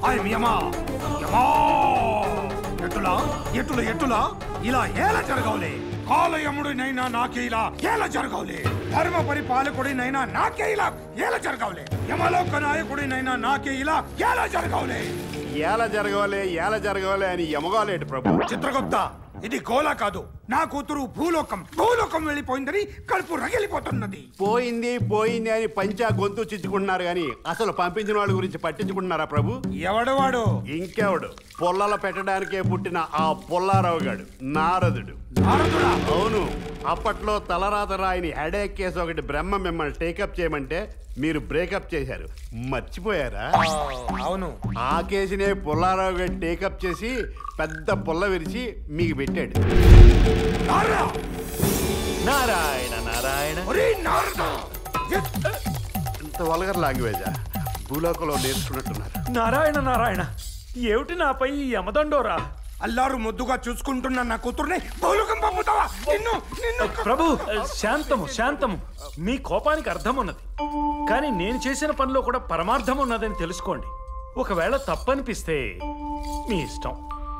ఆయన యమా యమా ఎటులా ఎటుల ఎటులా ఇలా ఏలా జరగవులే కాలయముడినైనా నాకే ఇలా ఏలా జరగవులే ధర్మ పరిపాలకుడినైనా నాకే ఇలా ఎలా జరగవులే యమలోక నాయకుడినైనా నాకే ఇలా ఎలా జరగవులే ఎలా జరగవాలి ఎలా జరగవాలి అని ఎమగాలేడు ప్రభు చిత్రగుప్త ఇది గోలా కాదు నా కూతురు భూలోకం భూలోకం వెళ్ళిపోయిందని కడుపు రగిలిపోతున్నది పోయింది పోయింది అని పంచా గొంతు చిచ్చుకుంటున్నారు కానీ అసలు పంపించిన వాళ్ళ గురించి పట్టించుకుంటున్నారా ప్రభు ఎవడవాడు ఇంకెవడు పొల్లల పెట్టడానికే పుట్టిన ఆ పుల్లారావు గాడు నారదుడు నారదుడా అవును అప్పట్లో తలరాత రాయిని హెడేక్ కేసు ఒకటి బ్రహ్మ మిమ్మల్ని టేకప్ చేయమంటే మీరు బ్రేకప్ చేశారు మర్చిపోయారా ఆ, అవును ఆ కేసునే పుల్లారావు గారు టేకప్ చేసి పెద్ద పుల్ల విరిచి మీకు పెట్టాడు నారదా! నారాయణ నారాయణ ఒరేయ్ నారదా! ఎ- ఇంత వల్గర్ లాంగ్వేజా భూలోకంలో నేర్చుకున్నట్టున్నారు నారాయణ నారాయణ ఏమిటి నాపై ఈ యమదండోరా అల్లారు ముద్దుగా చూసుకుంటున్న నా కూతుర్ని భూలోకం పంపుతావా నిన్ను నిన్ను ప్రభు శాంతము శాంతము మీ కోపానికి అర్థం ఉన్నది కానీ నేను చేసిన పనిలో కూడా పరమార్థం ఉన్నదని తెలుసుకోండి ఒకవేళ తప్పనిపిస్తే మీ ఇష్టం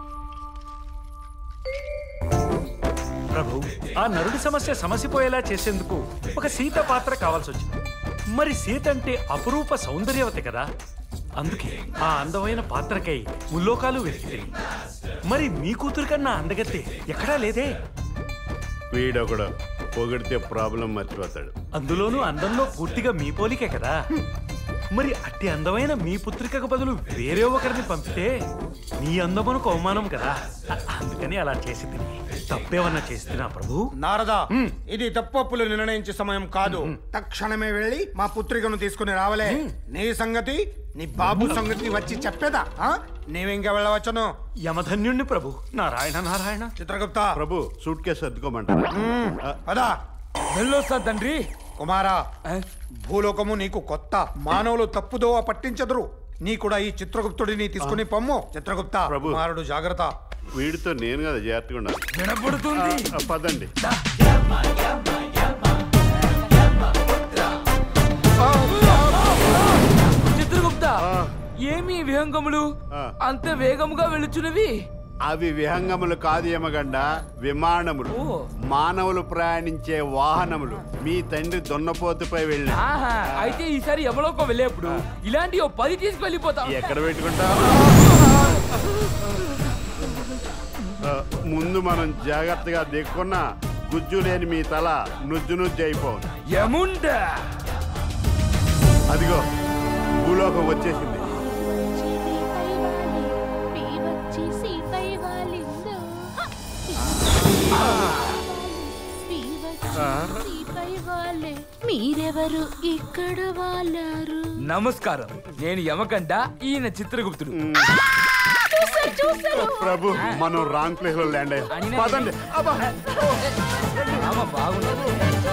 ప్రభు ఆ నరుడి సమస్య సమసిపోయేలా చేసేందుకు ఒక సీత పాత్ర కావాల్సి వచ్చింది మరి సీత అంటే అపురూప సౌందర్యవతి కదా అందుకే ఆ అందమైన పాత్రకై ముల్లోకాలు వెతికి మరి మీ కూతురు కన్నా అందగత్తే ఎక్కడా లేదే వీడొకడు పొగిడితే ప్రాబ్లం మర్చిపోతాడు అందులోనూ అందంలో పూర్తిగా మీ పోలికే కదా మరి అట్టి అందమైన మీ పుత్రికకు బదులు వేరే ఒకరిని పంపితే మీ అందమునకు అవమానం కదా అ- అందుకని అలా చేసి తిని తప్పేమన్నా చేస్తున్నా ప్రభు నారదా ఇది తప్పప్పులు నిర్ణయించే సమయం కాదు తక్షణమే వెళ్ళి మా పుత్రికను తీసుకుని రావలే నీ సంగతి నీ బాబు సంగతి వచ్చి చెప్పేదా ఆ? నీవింకా వెళ్ళవచ్చును యమధన్యుణ్ణి ప్రభు నారాయణ నారాయణ చిత్రగుప్త ప్రభు సూట్ కేసు సర్దుకోమంటారా ఆ, పదా వెళ్ళొస్తా తండ్రి కుమారా భూలోకము నీకు కొత్త మానవులు తప్పుదోవ పట్టించదురు నీ కూడా ఈ చిత్రగుప్తుడిని తీసుకుని పొమ్ము చిత్రగుప్త ప్రభు. కుమారుడు జాగ్రత్త వీడితో నేను కదా జాగ్రత్తగా ఉండాలి వినపడుతుంది ఆ, పదండి చిత్రగుప్త ఏమి ఈ విహంగములు ఆ. అంత వేగముగా వెళుచున్నవి అవి విహంగములు కాదు ఏమగండ విమానములు ఓ. మానవులు ప్రయాణించే వాహనములు మీ తండ్రి దున్నపోతుపై వెళ్ళి ఆహా అయితే ఈసారి ఎవలోకో వెళ్ళేప్పుడు ఇలాంటి ఓ పది తీసుకెళ్ళిపోతాం ఎక్కడ పెట్టుకుంటా ఆ, ముందు మనం జాగ్రత్తగా దిక్కున్న గుజ్జు లేని మీ తల నుజ్జు నుజ్జు అయిపోదు యముండా అదిగో భూలోకం వచ్చేసింది మీరెవరు ఇక్కడ వాళ్ళారు నమస్కారం నేను యమకండ ఈయన చిత్రగుప్తుడు ప్రభు మనం రాంగ్ ప్లేస్ లో ల్యాండ్ అయ్యాం పదండి అబ్బా. ఆమె బాగున్నది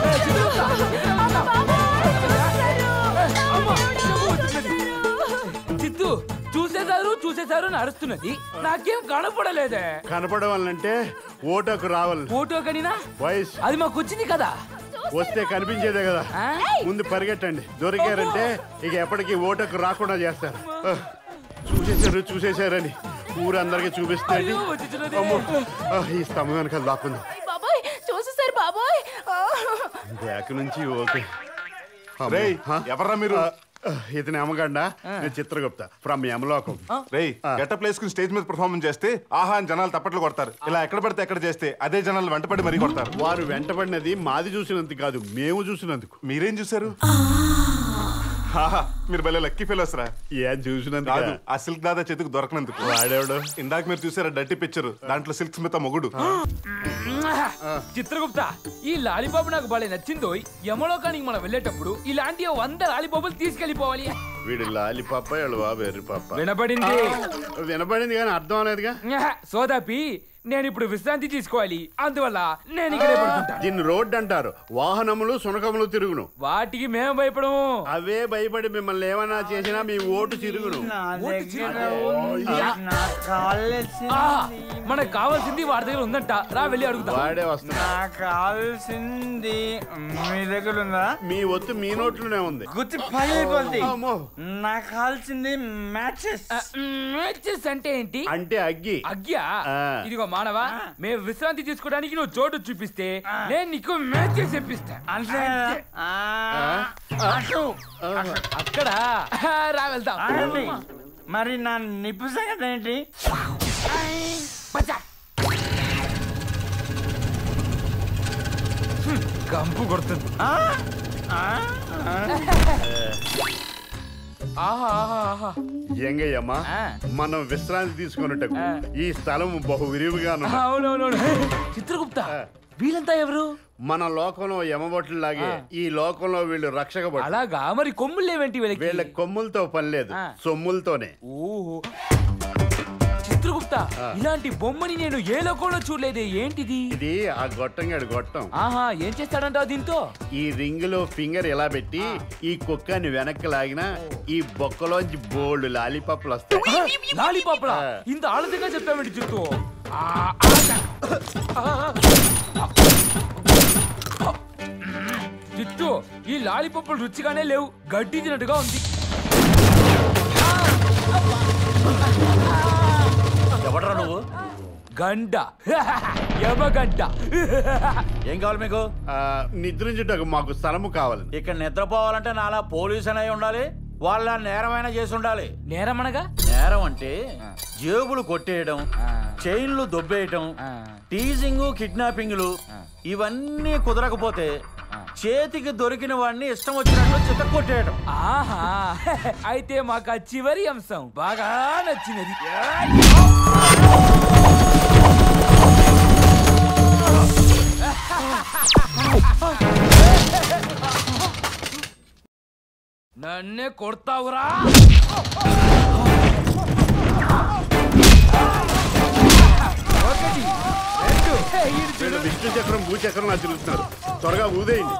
చిత్తు చూసేశారు చూసేశారు అని అరుస్తున్నది నాకేం కనపడలేదే కనపడవాలంటే ఓటకు రావాలి ఫోటో కనినా వయసు అది మాకు వచ్చింది కదా వస్తే కనిపించేదే కదా ఆ? ముందు పరిగెట్టండి దొరికారంటే ఇక ఎప్పటికీ ఓటకు రాకుండా చేస్తారు ఆ, చూసేశారు చూసేశారని ఊరందరికి చూపిస్తే అయ్యో, వచ్చేసినది. అమ్మో, ఆ, ఈ స్తంభం వెనకాల దాక్కుంది బాబాయ్ చూసేసారు బాబాయ్ ఆ. బ్యాక్ నుంచి ఓకే అమ్మో. రేయ్ హా? ఎవర్రా మీరు ఆ, ఆ, ఇతని అమ్మగండ నేను చిత్రగుప్త ఫ్రమ్ యమలోకం రేయ్ గెటప్ వేసుకుని స్టేజ్ మీద పర్ఫార్మెన్స్ చేస్తే ఆహా అని జనాలు తప్పట్లు కొడతారు ఇలా ఎక్కడ పడితే ఎక్కడ చేస్తే అదే జనాలు వెంటపడి మరీ కొడతారు వారు వెంటబడినది మాది చూసినందుకు కాదు మేము చూసినందుకు మీరేం చూసారు ఆహా, మీరు భలే లక్కీ ఫెలోస్ రా ఏం కాదు చూసినందుకు ఆ సిల్క్ దాదా చేతికి దొరకనందుకు వాడేవాడు ఇందాక మీరు చూసారా డట్టి పిక్చర్ దాంట్లో సిల్క్ స్మిత మొగుడు చిత్రగుప్త ఈ లాలీపాప్ నాకు బాగా నచ్చిందో యమలోకానికి మనం వెళ్ళేటప్పుడు ఇలాంటి ఓ వంద లాలీపాపులు తీసుకెళ్లిపోవాలి వీడు లాలి పాప వీళ్ళు బాబు ఎర్రి పాప వినపడింది వినపడింది కానీ అర్థం అనేదిగా ఆహా, సోదాపి నేను ఇప్పుడు విశ్రాంతి తీసుకోవాలి అందువల్ల నేను ఇక్కడే పడుకుంటా దీన్ని రోడ్డు అంటారు వాహనములు సునకములు తిరుగును వాటికి మేము భయపడము అవే భయపడి మిమ్మల్ని ఏమైనా చేసినా మీ ఓటు తిరుగును ఆ, మనకు కావాల్సింది వాడి దగ్గర ఉందంట రా వెళ్ళి అడుగుతా వాడే వస్తున్నా నాకు కావాల్సింది మీ దగ్గర ఉందా మీ ఒత్తు మీ నోట్లోనే ఉంది గుర్తు పగిలిపోద్ది అమ్మో. నాకు కావాల్సింది మ్యాచెస్ మ్యాచెస్ అంటే ఏంటి అంటే అగ్గి అగ్గ్యా ఆ. ఇదిగో మానవా మేము విశ్రాంతి తీసుకోవడానికి నువ్వు చోటు చూపిస్తే నేను నీకు మ్యాచెస్ చెప్పిస్తా అంటే ఆ, అటు. అక్కడ రా వెళ్దాం ఆగండి. మరి నా నిప్పు సంగతి ఏంటి పచ్చా. హ్మ్, కంపు కొడుతుంది ఆ? ఆ? ఆ? ఆహా ఆహా ఆహా ఎంగయ్యమ్మా ఆ. మనం విశ్రాంతి తీసుకున్నట్టు ఆ. ఈ స్థలం బహు విరివిగా అవునవునవును చిత్రగుప్త వీళ్ళంతా ఎవరు మన లోకంలో యమబొట్లు లాగే ఈ లోకంలో వీళ్ళు రక్షక భటులు. అలాగా మరి కొమ్ములు లేవేంటి వీళ్ళకి వీళ్ళ కొమ్ములతో పని లేదు ఆ. సొమ్ములతోనే ఓహో చిత్రగుప్త ఇలాంటి బొమ్మని నేను ఏ లోకంలో చూడలేదే ఏంటిది ఇది ఆ గొట్టంగాడి గొట్టం ఆహా ఏం చేస్తాడంటావు దీంతో ఈ రింగ్ లో ఫింగర్ ఇలా పెట్టి ఈ కుక్కని వెనక్కి లాగినా ఈ బొక్కలోంచి బోల్డ్ లాలీపాప్లు వస్తాయి లాలీపాపులా ఆ. ఇంత ఆలస్యంగా చెప్పావేంటి చిత్తు ఆ, ఆ, ఆ. చిత్తు ఈ లాలీపాపులు రుచిగానే లేవు గడ్డి తినట్టుగా ఉంది ఎవడరా నువ్వు గంట యమగంట ఏం కావాలి మీకు ఆ, నిద్రించుటకు మాకు స్థలము కావాలి ఇక్కడ నిద్రపోవాలంటే నాలా పోలీసు అయి ఉండాలి వాళ్ళ నేరమైనా చేసి ఉండాలి నేరమనగా నేరం అంటే జేబులు కొట్టేయడం చైన్లు దొబ్బేయటం టీజింగ్ కిడ్నాపింగ్లు ఇవన్నీ కుదరకపోతే చేతికి దొరికిన వాడిని ఇష్టం వచ్చినట్లు చిత్త కొట్టేయడం ఆహా అయితే మాకు ఆ చివరి అంశం బాగా నచ్చినది నన్నే కొడతావురా ఒకటి రెండు ఈడు చూడు. వీళ్ళు విష్ణు చక్రం భూచక్రం నా తిరుగుతున్నారు త్వరగా ఊదేయండి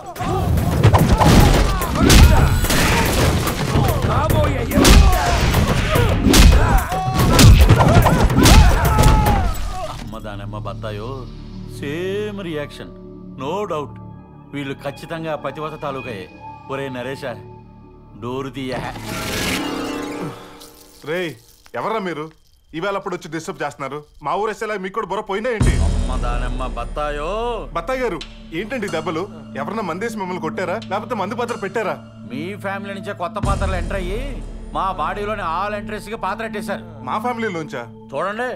రాబోయే ఎరుక. అమ్మ దానమ్మ బత్తాయో సేమ్ రియాక్షన్ నో డౌట్ వీళ్ళు ఖచ్చితంగా పతివత తాలూకాయే ఒరే నరేష డోరు తీయ రేయ్ ఎవర్రా మీరు ఈవేళ అప్పుడు వచ్చి డిస్టర్బ్ చేస్తున్నారు మా ఊరు వేసేలా మీకు కూడా బుర్ర పోయిందా ఏంటి అమ్మ దానమ్మ బత్తాయో బత్తాయి గారు ఏంటండి ఈ దెబ్బలు ఎవరన్నా మందేసి మిమ్మల్ని కొట్టారా లేకపోతే మందు పాత్ర పెట్టారా మీ ఫ్యామిలీ నుంచే కొత్త పాత్రలు ఎంటర్ అయ్యి మా బాడీలోని ఆల్ ఎంట్రెస్ కి పాత్ర పెట్టేశారు మా ఫ్యామిలీలోంచా చూడండి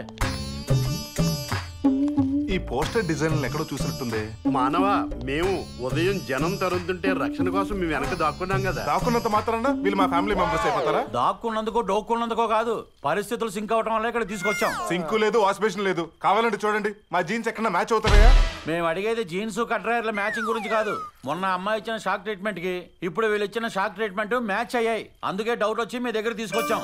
ఈ పోస్టర్ డిజైన్ ఎక్కడో చూసినట్టుంది మానవ మేము ఉదయం జనం తరుముతుంటే రక్షణ కోసం మేము వెనక దాక్కున్నాం కదా దాక్కున్నంత మాత్రాన వీళ్ళు మా ఫ్యామిలీ మెంబర్స్ అయిపోతారా దాక్కున్నందుకో డోక్కున్నందుకో కాదు పరిస్థితులు సింక్ అవటం వల్ల ఇక్కడ తీసుకొచ్చాం సింకు లేదు వాష్ బేసిన్ లేదు కావాలంటే చూడండి మా జీన్స్ ఎక్కడ మ్యాచ్ అవుతాయా మేము అడిగేది జీన్స్ కట్రాయర్ల మ్యాచింగ్ గురించి కాదు మొన్న అమ్మాయి ఇచ్చిన షాక్ ట్రీట్మెంట్ కి ఇప్పుడు వీళ్ళు ఇచ్చిన షాక్ ట్రీట్మెంట్ మ్యాచ్ అయ్యాయి అందుకే డౌట్ వచ్చి మీ దగ్గర తీసుకొచ్చాం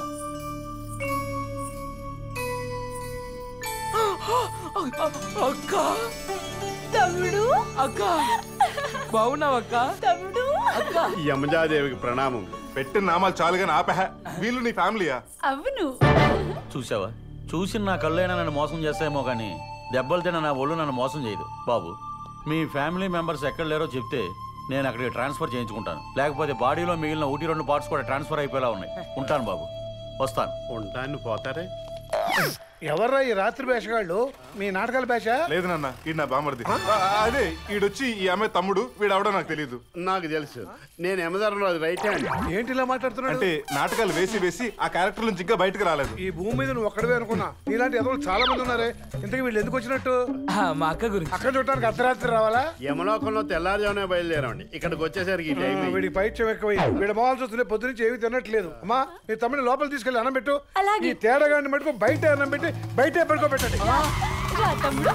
అక్క తమ్ముడు అక్క బాగున్నావు అక్క తమ్ముడు అక్క యమజాదేవికి ప్రణామం పెట్టిన నామాలు చాలుగాని ఆపెహ వీళ్ళు నీ ఫ్యామిలీయా అవును చూసావా చూసిన నా కళ్ళైనా నన్ను మోసం చేస్తాయేమో కానీ దెబ్బలు తిన్న నా ఒళ్ళు నన్ను మోసం చేయదు బాబు మీ ఫ్యామిలీ మెంబర్స్ ఎక్కడ లేరో చెప్తే నేను అక్కడికి ట్రాన్స్ఫర్ చేయించుకుంటాను లేకపోతే బాడీలో మిగిలిన ఒకటి రెండు పార్ట్స్ కూడా ట్రాన్స్ఫర్ అయిపోయేలా ఉన్నాయి ఉంటాను బాబు వస్తాను ఉంటాను పోతారే ఎవర్రా ఈ రాత్రి వేషగాళ్ళు మీ నాటకాల వేష లేదు నాన్న ఈడు నా బామర్ది ఆ, అదే ఈడొచ్చి ఈ అమ్మాయి తమ్ముడు వీడవడో నాకు తెలియదు నాకు తెలుసు నేను యమధర్మరాజు రైట్ హ్యాండ్ ఏంటి ఇలా మాట్లాడుతున్నాడు అంటే నాటకాలు వేసి వేసి ఆ క్యారెక్టర్ నుంచి ఇంకా బయటకు రాలేదు ఈ భూమి మీద నువ్వు ఒక్కడవే అనుకున్నా నీలాంటి ఎదవలు చాలా మంది ఉన్నారే ఇంతకీ వీళ్ళు ఎందుకు వచ్చినట్టు ఆ, మా అక్క గురించి అక్కడ చూడటానికి అర్ధరాత్రి రావాలా యమలోకంలో తెల్లారుజామునే బయలుదేరామండి ఇక్కడికి వచ్చేసరికి ఈ టైం ఆ, అయింది. వీడికి పైత్యం ఎక్కువైంది వీడి మొహాలు చూస్తుంటే పొద్దు నుంచి ఏమీ తినట్లేదు అమ్మా మీ తమ్ముని లోపల తీసుకెళ్ళి అన్నం పెట్టు అలాగే. ఈ తేడాగాన్ని మటుకు బయట అన్నం పెట్టి బయటే పడుకోబెట్టండి రా తమ్ముడు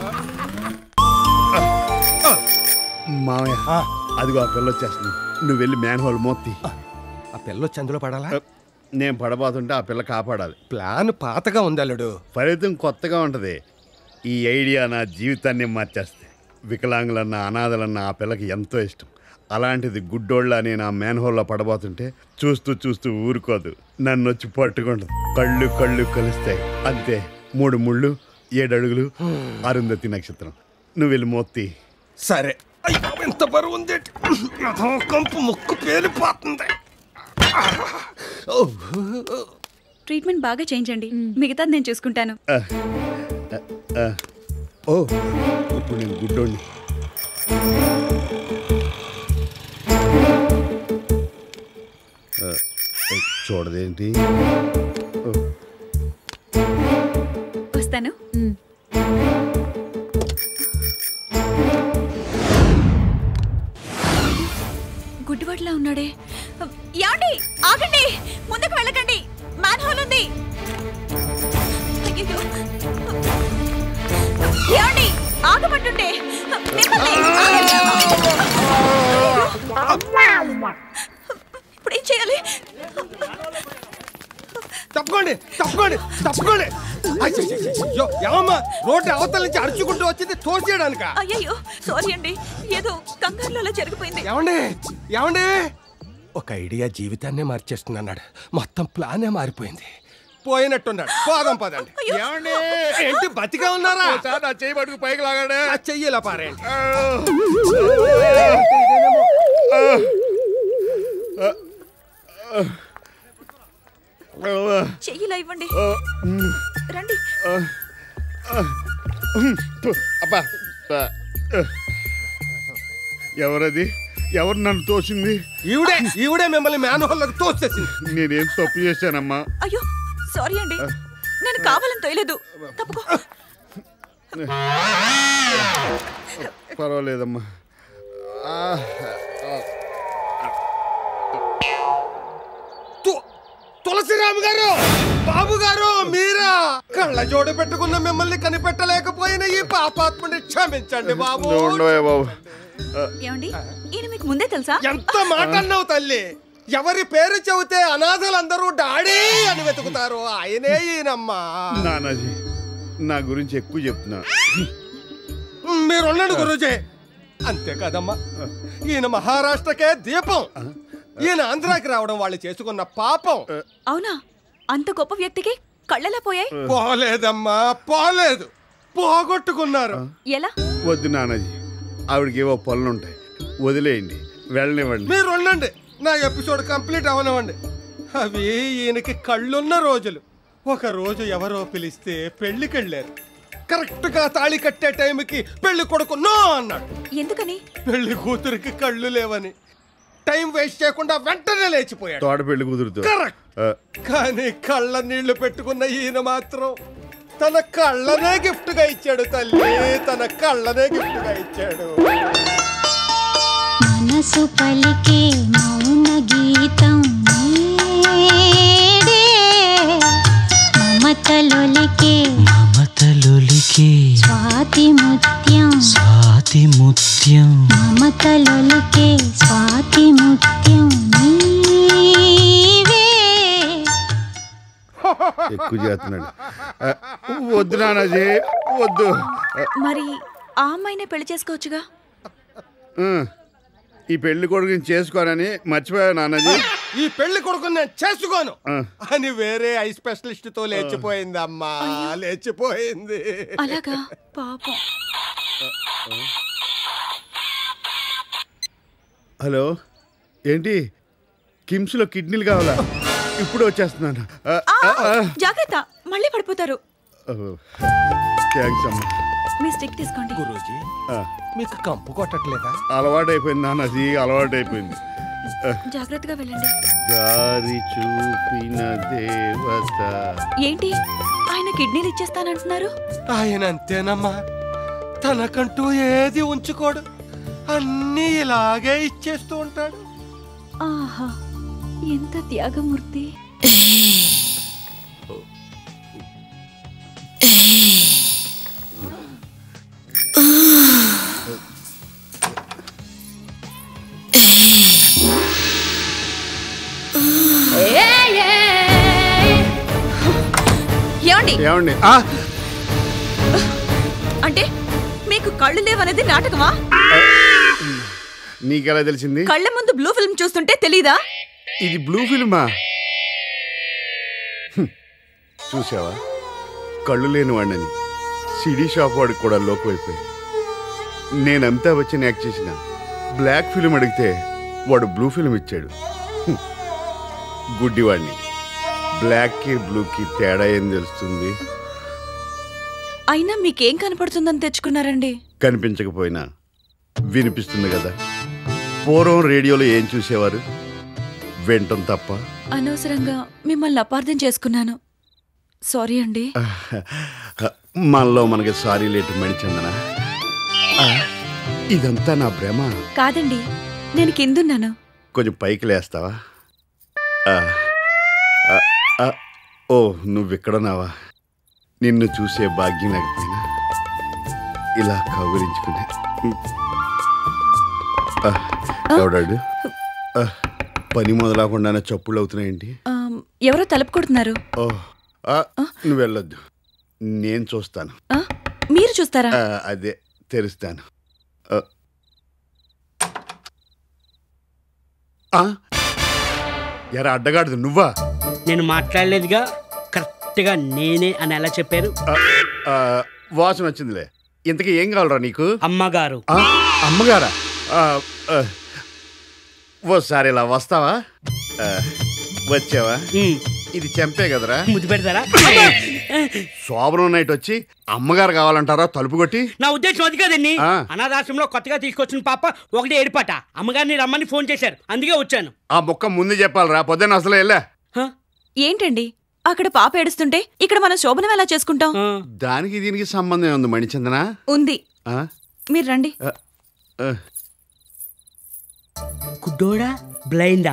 మామయ్య అదిగో ఆ పిల్ల వచ్చేస్తుంది నువ్వు వెళ్ళి మ్యాన్ హోల్ మోత్తి ఆ పిల్ల వచ్చి అందులో పడాలా నేను పడబోతుంటే ఆ పిల్ల కాపాడాలి ప్లాన్ పాతగా ఉంది అల్లుడు ఫలితం కొత్తగా ఉంటది ఈ ఐడియా నా జీవితాన్ని మార్చేస్తే వికలాంగులన్న అనాథలన్న ఆ పిల్లకి ఎంతో ఇష్టం అలాంటిది గుడ్డోళ్ళ నేను ఆ మేన్హోల్లో పడబోతుంటే చూస్తూ చూస్తూ ఊరుకోదు నన్ను వచ్చి పట్టుకుంటుంది కళ్ళు కళ్ళు కలుస్తాయి అంతే మూడు ముళ్ళు ఏడు అడుగులు అరుంధతి నక్షత్రం నువ్వు వెళ్ళి మోత్తి సరే అయ్యో ఎంత బరువు ఉంది రథం కంపు ముక్కు పేలిపోతుంది ట్రీట్మెంట్ బాగా చేయించండి మిగతాది నేను చూసుకుంటాను ఆ, ఆ, ఓ ఇప్పుడు నేను గుడ్డోడిని ఆ, ఆ, చూడదేంటి ఓ, వస్తాను గుడ్డివాడిలా ఉన్నాడే యాండి ఆగండి ముందుకు వెళ్ళకండి మ్యాన్ హోల్ ఉంది అయ్యయ్యో. యాండి ఆగమంటుంటే మిమ్మల్ని ఇప్పుడు ఏం చేయాలి తప్పుకోండి తప్పుకోండి తప్పుకోండి అయ్యో ఏమమ్మా రోడ్డు అవతల నుంచి అరుచుకుంటూ వచ్చింది తోసేయడానిక అయ్యయ్యో సారీ అండి ఏదో కంగారులో అలా జరిగిపోయింది ఏమండి ఏమండి ఒక ఐడియా జీవితాన్నే మార్చేస్తున్నాడు మొత్తం ప్లానే మారిపోయింది పోయినట్టున్నాడు పోదాం పదండి ఏమండి ఏంటి బతిగా ఉన్నారా ఒకసారి నా చేయి పట్టుకు పైకి లాగాడే ఆ చెయ్యి ఇలా పారేయండి చెయ్యిలా ఇవ్వండి రండి అబ్బా ఆ, ఎవరది ఎవరు నన్ను తోసింది ఈవిడే ఈవిడే మిమ్మల్ని మ్యాన్హోల్లోకి తోసేసింది నేనేం తప్పు చేశానమ్మా అయ్యో సారీ అండి నేను కావాలని తోయలేదు తప్పుకో పర్వాలేదమ్మా ఆ, ఆ, తు- తులసిరామ్ గారు బాబు గారు మీరా కళ్ళ జోడు పెట్టుకున్న మిమ్మల్ని కనిపెట్టలేకపోయిన ఈ పాపాత్ముని క్షమించండి బాబు నువ్వు ఉండవే బాబు ఆ, ఏమండి ఈయన మీకు ముందే తెలుసా ఎంత మాట అన్నావు తల్లి ఎవరి పేరు చెబితే అనాథలందరూ డాడీ అని వెతుకుతారు ఆయనే ఈయనమ్మా నానాజీ నా గురించి ఎక్కువ చెప్తున్నా మీరున్నాడు గురుజీ అంతే కదమ్మా ఈయన మహారాష్ట్రకే దీపం ఈయన ఆంధ్రాకి రావడం వాళ్ళు చేసుకున్న పాపం అవునా అంత గొప్ప వ్యక్తికి కళ్ళెలా పోయాయి పోలేదమ్మా పోలేదు పోగొట్టుకున్నారు ఎలా వద్దు నానాజీ ఆవిడకి ఏవో పనులు ఉంటాయి వదిలేయండి వెళ్ళనివ్వండి మీరు ఉండండి నా ఎపిసోడ్ కంప్లీట్ అవనివ్వండి అవి ఈయనకి కళ్ళున్న రోజులు ఒక రోజు ఎవరో పిలిస్తే పెళ్లికి వెళ్ళారు కరెక్ట్ గా తాళి కట్టే టైంకి పెళ్లి కొడుకు నో అన్నాడు ఎందుకని పెళ్లి కూతురికి కళ్ళు లేవని టైం వేస్ట్ చేయకుండా వెంటనే లేచిపోయాడు తోట పెళ్లి కుదురుతూ కరెక్ట్ కానీ కళ్ళ నీళ్లు పెట్టుకున్న ఈయన మాత్రం తన కళ్ళనే గిఫ్ట్ గా ఇచ్చాడు తల్లి తన కళ్ళనే గిఫ్ట్ గా ఇచ్చాడు మనసు పలికే మౌన గీతం నేడే మమతలొలికే మమతలొలికే స్వాతి ముత్యం స్వాతి ముత్యం మమతలొలికే స్వాతి ముత్యం నీవే ఎక్కువ చేస్తున్నాడు ఆ, వద్దు నానాజీ వద్దు ఆ, మరి ఆ అమ్మాయినే పెళ్లి చేసుకోవచ్చుగా ఆ, ఈ పెళ్లి కొడుకుని చేసుకోనని మర్చిపోయా నానాజీ ఈ పెళ్లి కొడుకు నేను చేసుకోను ఆ. అని వేరే ఐ స్పెషలిస్ట్ తో లేచిపోయింది అమ్మా లేచిపోయింది అలాగా పాపం హలో ఏంటి కిమ్స్లో కిడ్నీలు కావాలా ఇప్పుడు వచ్చేస్తున్నాను ఆ, ఆ, ఆ, జాగ్రత్త మళ్ళీ పడిపోతారు ఆ. థ్యాంక్స్ అమ్మా మీ స్టిక్ తీసుకోండి గురూజీ ఆ, మీకు కంపు కొట్టట్లేదా అలవాటైపోయింది నాన్నది అలవాటైపోయింది ఆ, జాగ్రత్తగా వెళ్ళండి దారి చూపిన దేవత ఏంటి ఆయన కిడ్నీలు ఇచ్చేస్తానంటున్నారు ఆయన అంతేనమ్మా తనకంటూ ఏది ఉంచుకోడు అన్నీ ఇలాగే ఇచ్చేస్తూ ఉంటాడు ఆహా ఎంత త్యాగమూర్తి ఏమండి ఏమండి ఆ, నీకు కళ్ళు లేవనేది నాటకమా నీకెలా తెలిసింది కళ్ళ ముందు బ్లూ ఫిల్మ్ చూస్తుంటే తెలీదా ఇది బ్లూ ఫిల్మా హ్మ్. చూసావా కళ్ళు లేని వాడిని సిడీ షాప్ వాడికి కూడా లోకువైపోయి నేను అమితాబ్ బచ్చన్ యాక్ట్ చేసిన బ్లాక్ ఫిల్మ్ అడిగితే వాడు బ్లూ ఫిల్మ్ ఇచ్చాడు హ్మ్. గుడ్డివాడిని బ్లాక్కి బ్లూకి తేడా ఏం తెలుస్తుంది అయినా మీకేం కనపడుతుందని తెచ్చుకున్నారండి కనిపించకపోయినా వినిపిస్తుంది కదా పూర్వం రేడియోలో ఏం చూసేవారు వింటం తప్ప అనవసరంగా మిమ్మల్ని అపార్థం చేసుకున్నాను సారీ అండి మనలో మనకి సారీ లేటు మణిచందన ఇదంతా నా భ్రమ కాదండి నేను కిందున్నాను కొంచెం పైకి లేస్తావా ఆ, ఆ, ఆ, ఓ నువ్విక్కడున్నావా నిన్ను చూసే భాగ్యం లేకపోయినా ఇలా కౌగులించుకునే ఆ, ఎవడాడు ఆ, పని మొదలకుండానే చప్పుళ్ళు అవుతున్నాయేంటి ఆమ్, ఎవరో తలుపు కొడుతున్నారు ఓ ఆ, నువ్వు వెళ్ళొద్దు నేను చూస్తాను ఆ, మీరు చూస్తారా ఆ, అదే తెరుస్తాను ఆ. ఆ? ఎరా అడ్డగాడుదు నువ్వా నేను మాట్లాడలేదుగా కరెక్ట్గా నేనే అని ఎలా చెప్పారు ఆ, ఆ, వాసన వచ్చిందిలే ఇంతకీ ఏం కావాలరా నీకు అమ్మగారు ఆ, అమ్మగారా ఆ, ఆ, ఓసారి ఇలా వస్తావా ఆ, వచ్చావా ఇది చెంపే కదరా ముద్దు పెడతారా శోభనం నైట్ వచ్చి అమ్మగారు కావాలంటారా తలుపు కొట్టి నా ఉద్దేశం అది కదండి ఆ. అనాథాశ్రమంలో కొత్తగా తీసుకొచ్చిన పాప ఒకటి ఏడిపాట అమ్మగారిని రమ్మని ఫోన్ చేశారు అందుకే వచ్చాను ఆ ముక్క ముందు చెప్పాలరా పొద్దున్న అసలు వెళ్ళా ఏంటండి అక్కడ పాప ఏడుస్తుంటే ఇక్కడ మనం శోభనం ఎలా చేసుకుంటాం దానికి దీనికి సంబంధం ఉంది మణిచందన ఉంది ఆ? మీరు రండి ఆ, ఆ. గుడ్డోడా బ్లైండా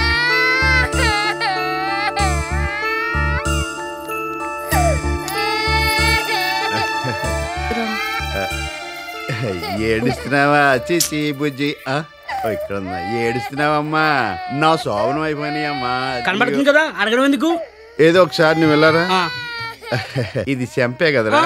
ఏడుస్తున్నావా చిచి బుజ్జి ఆ? ఓ, ఇక్కడ ఉందా ఏడుస్తున్నావమ్మా నా శోభనం అయిపోయినాయి అమ్మా కనబడుతుంది కదా అడగడం ఎందుకు ఏదో ఒకసారి నువ్వు వెళ్ళారా ఇది చెంపే కదరా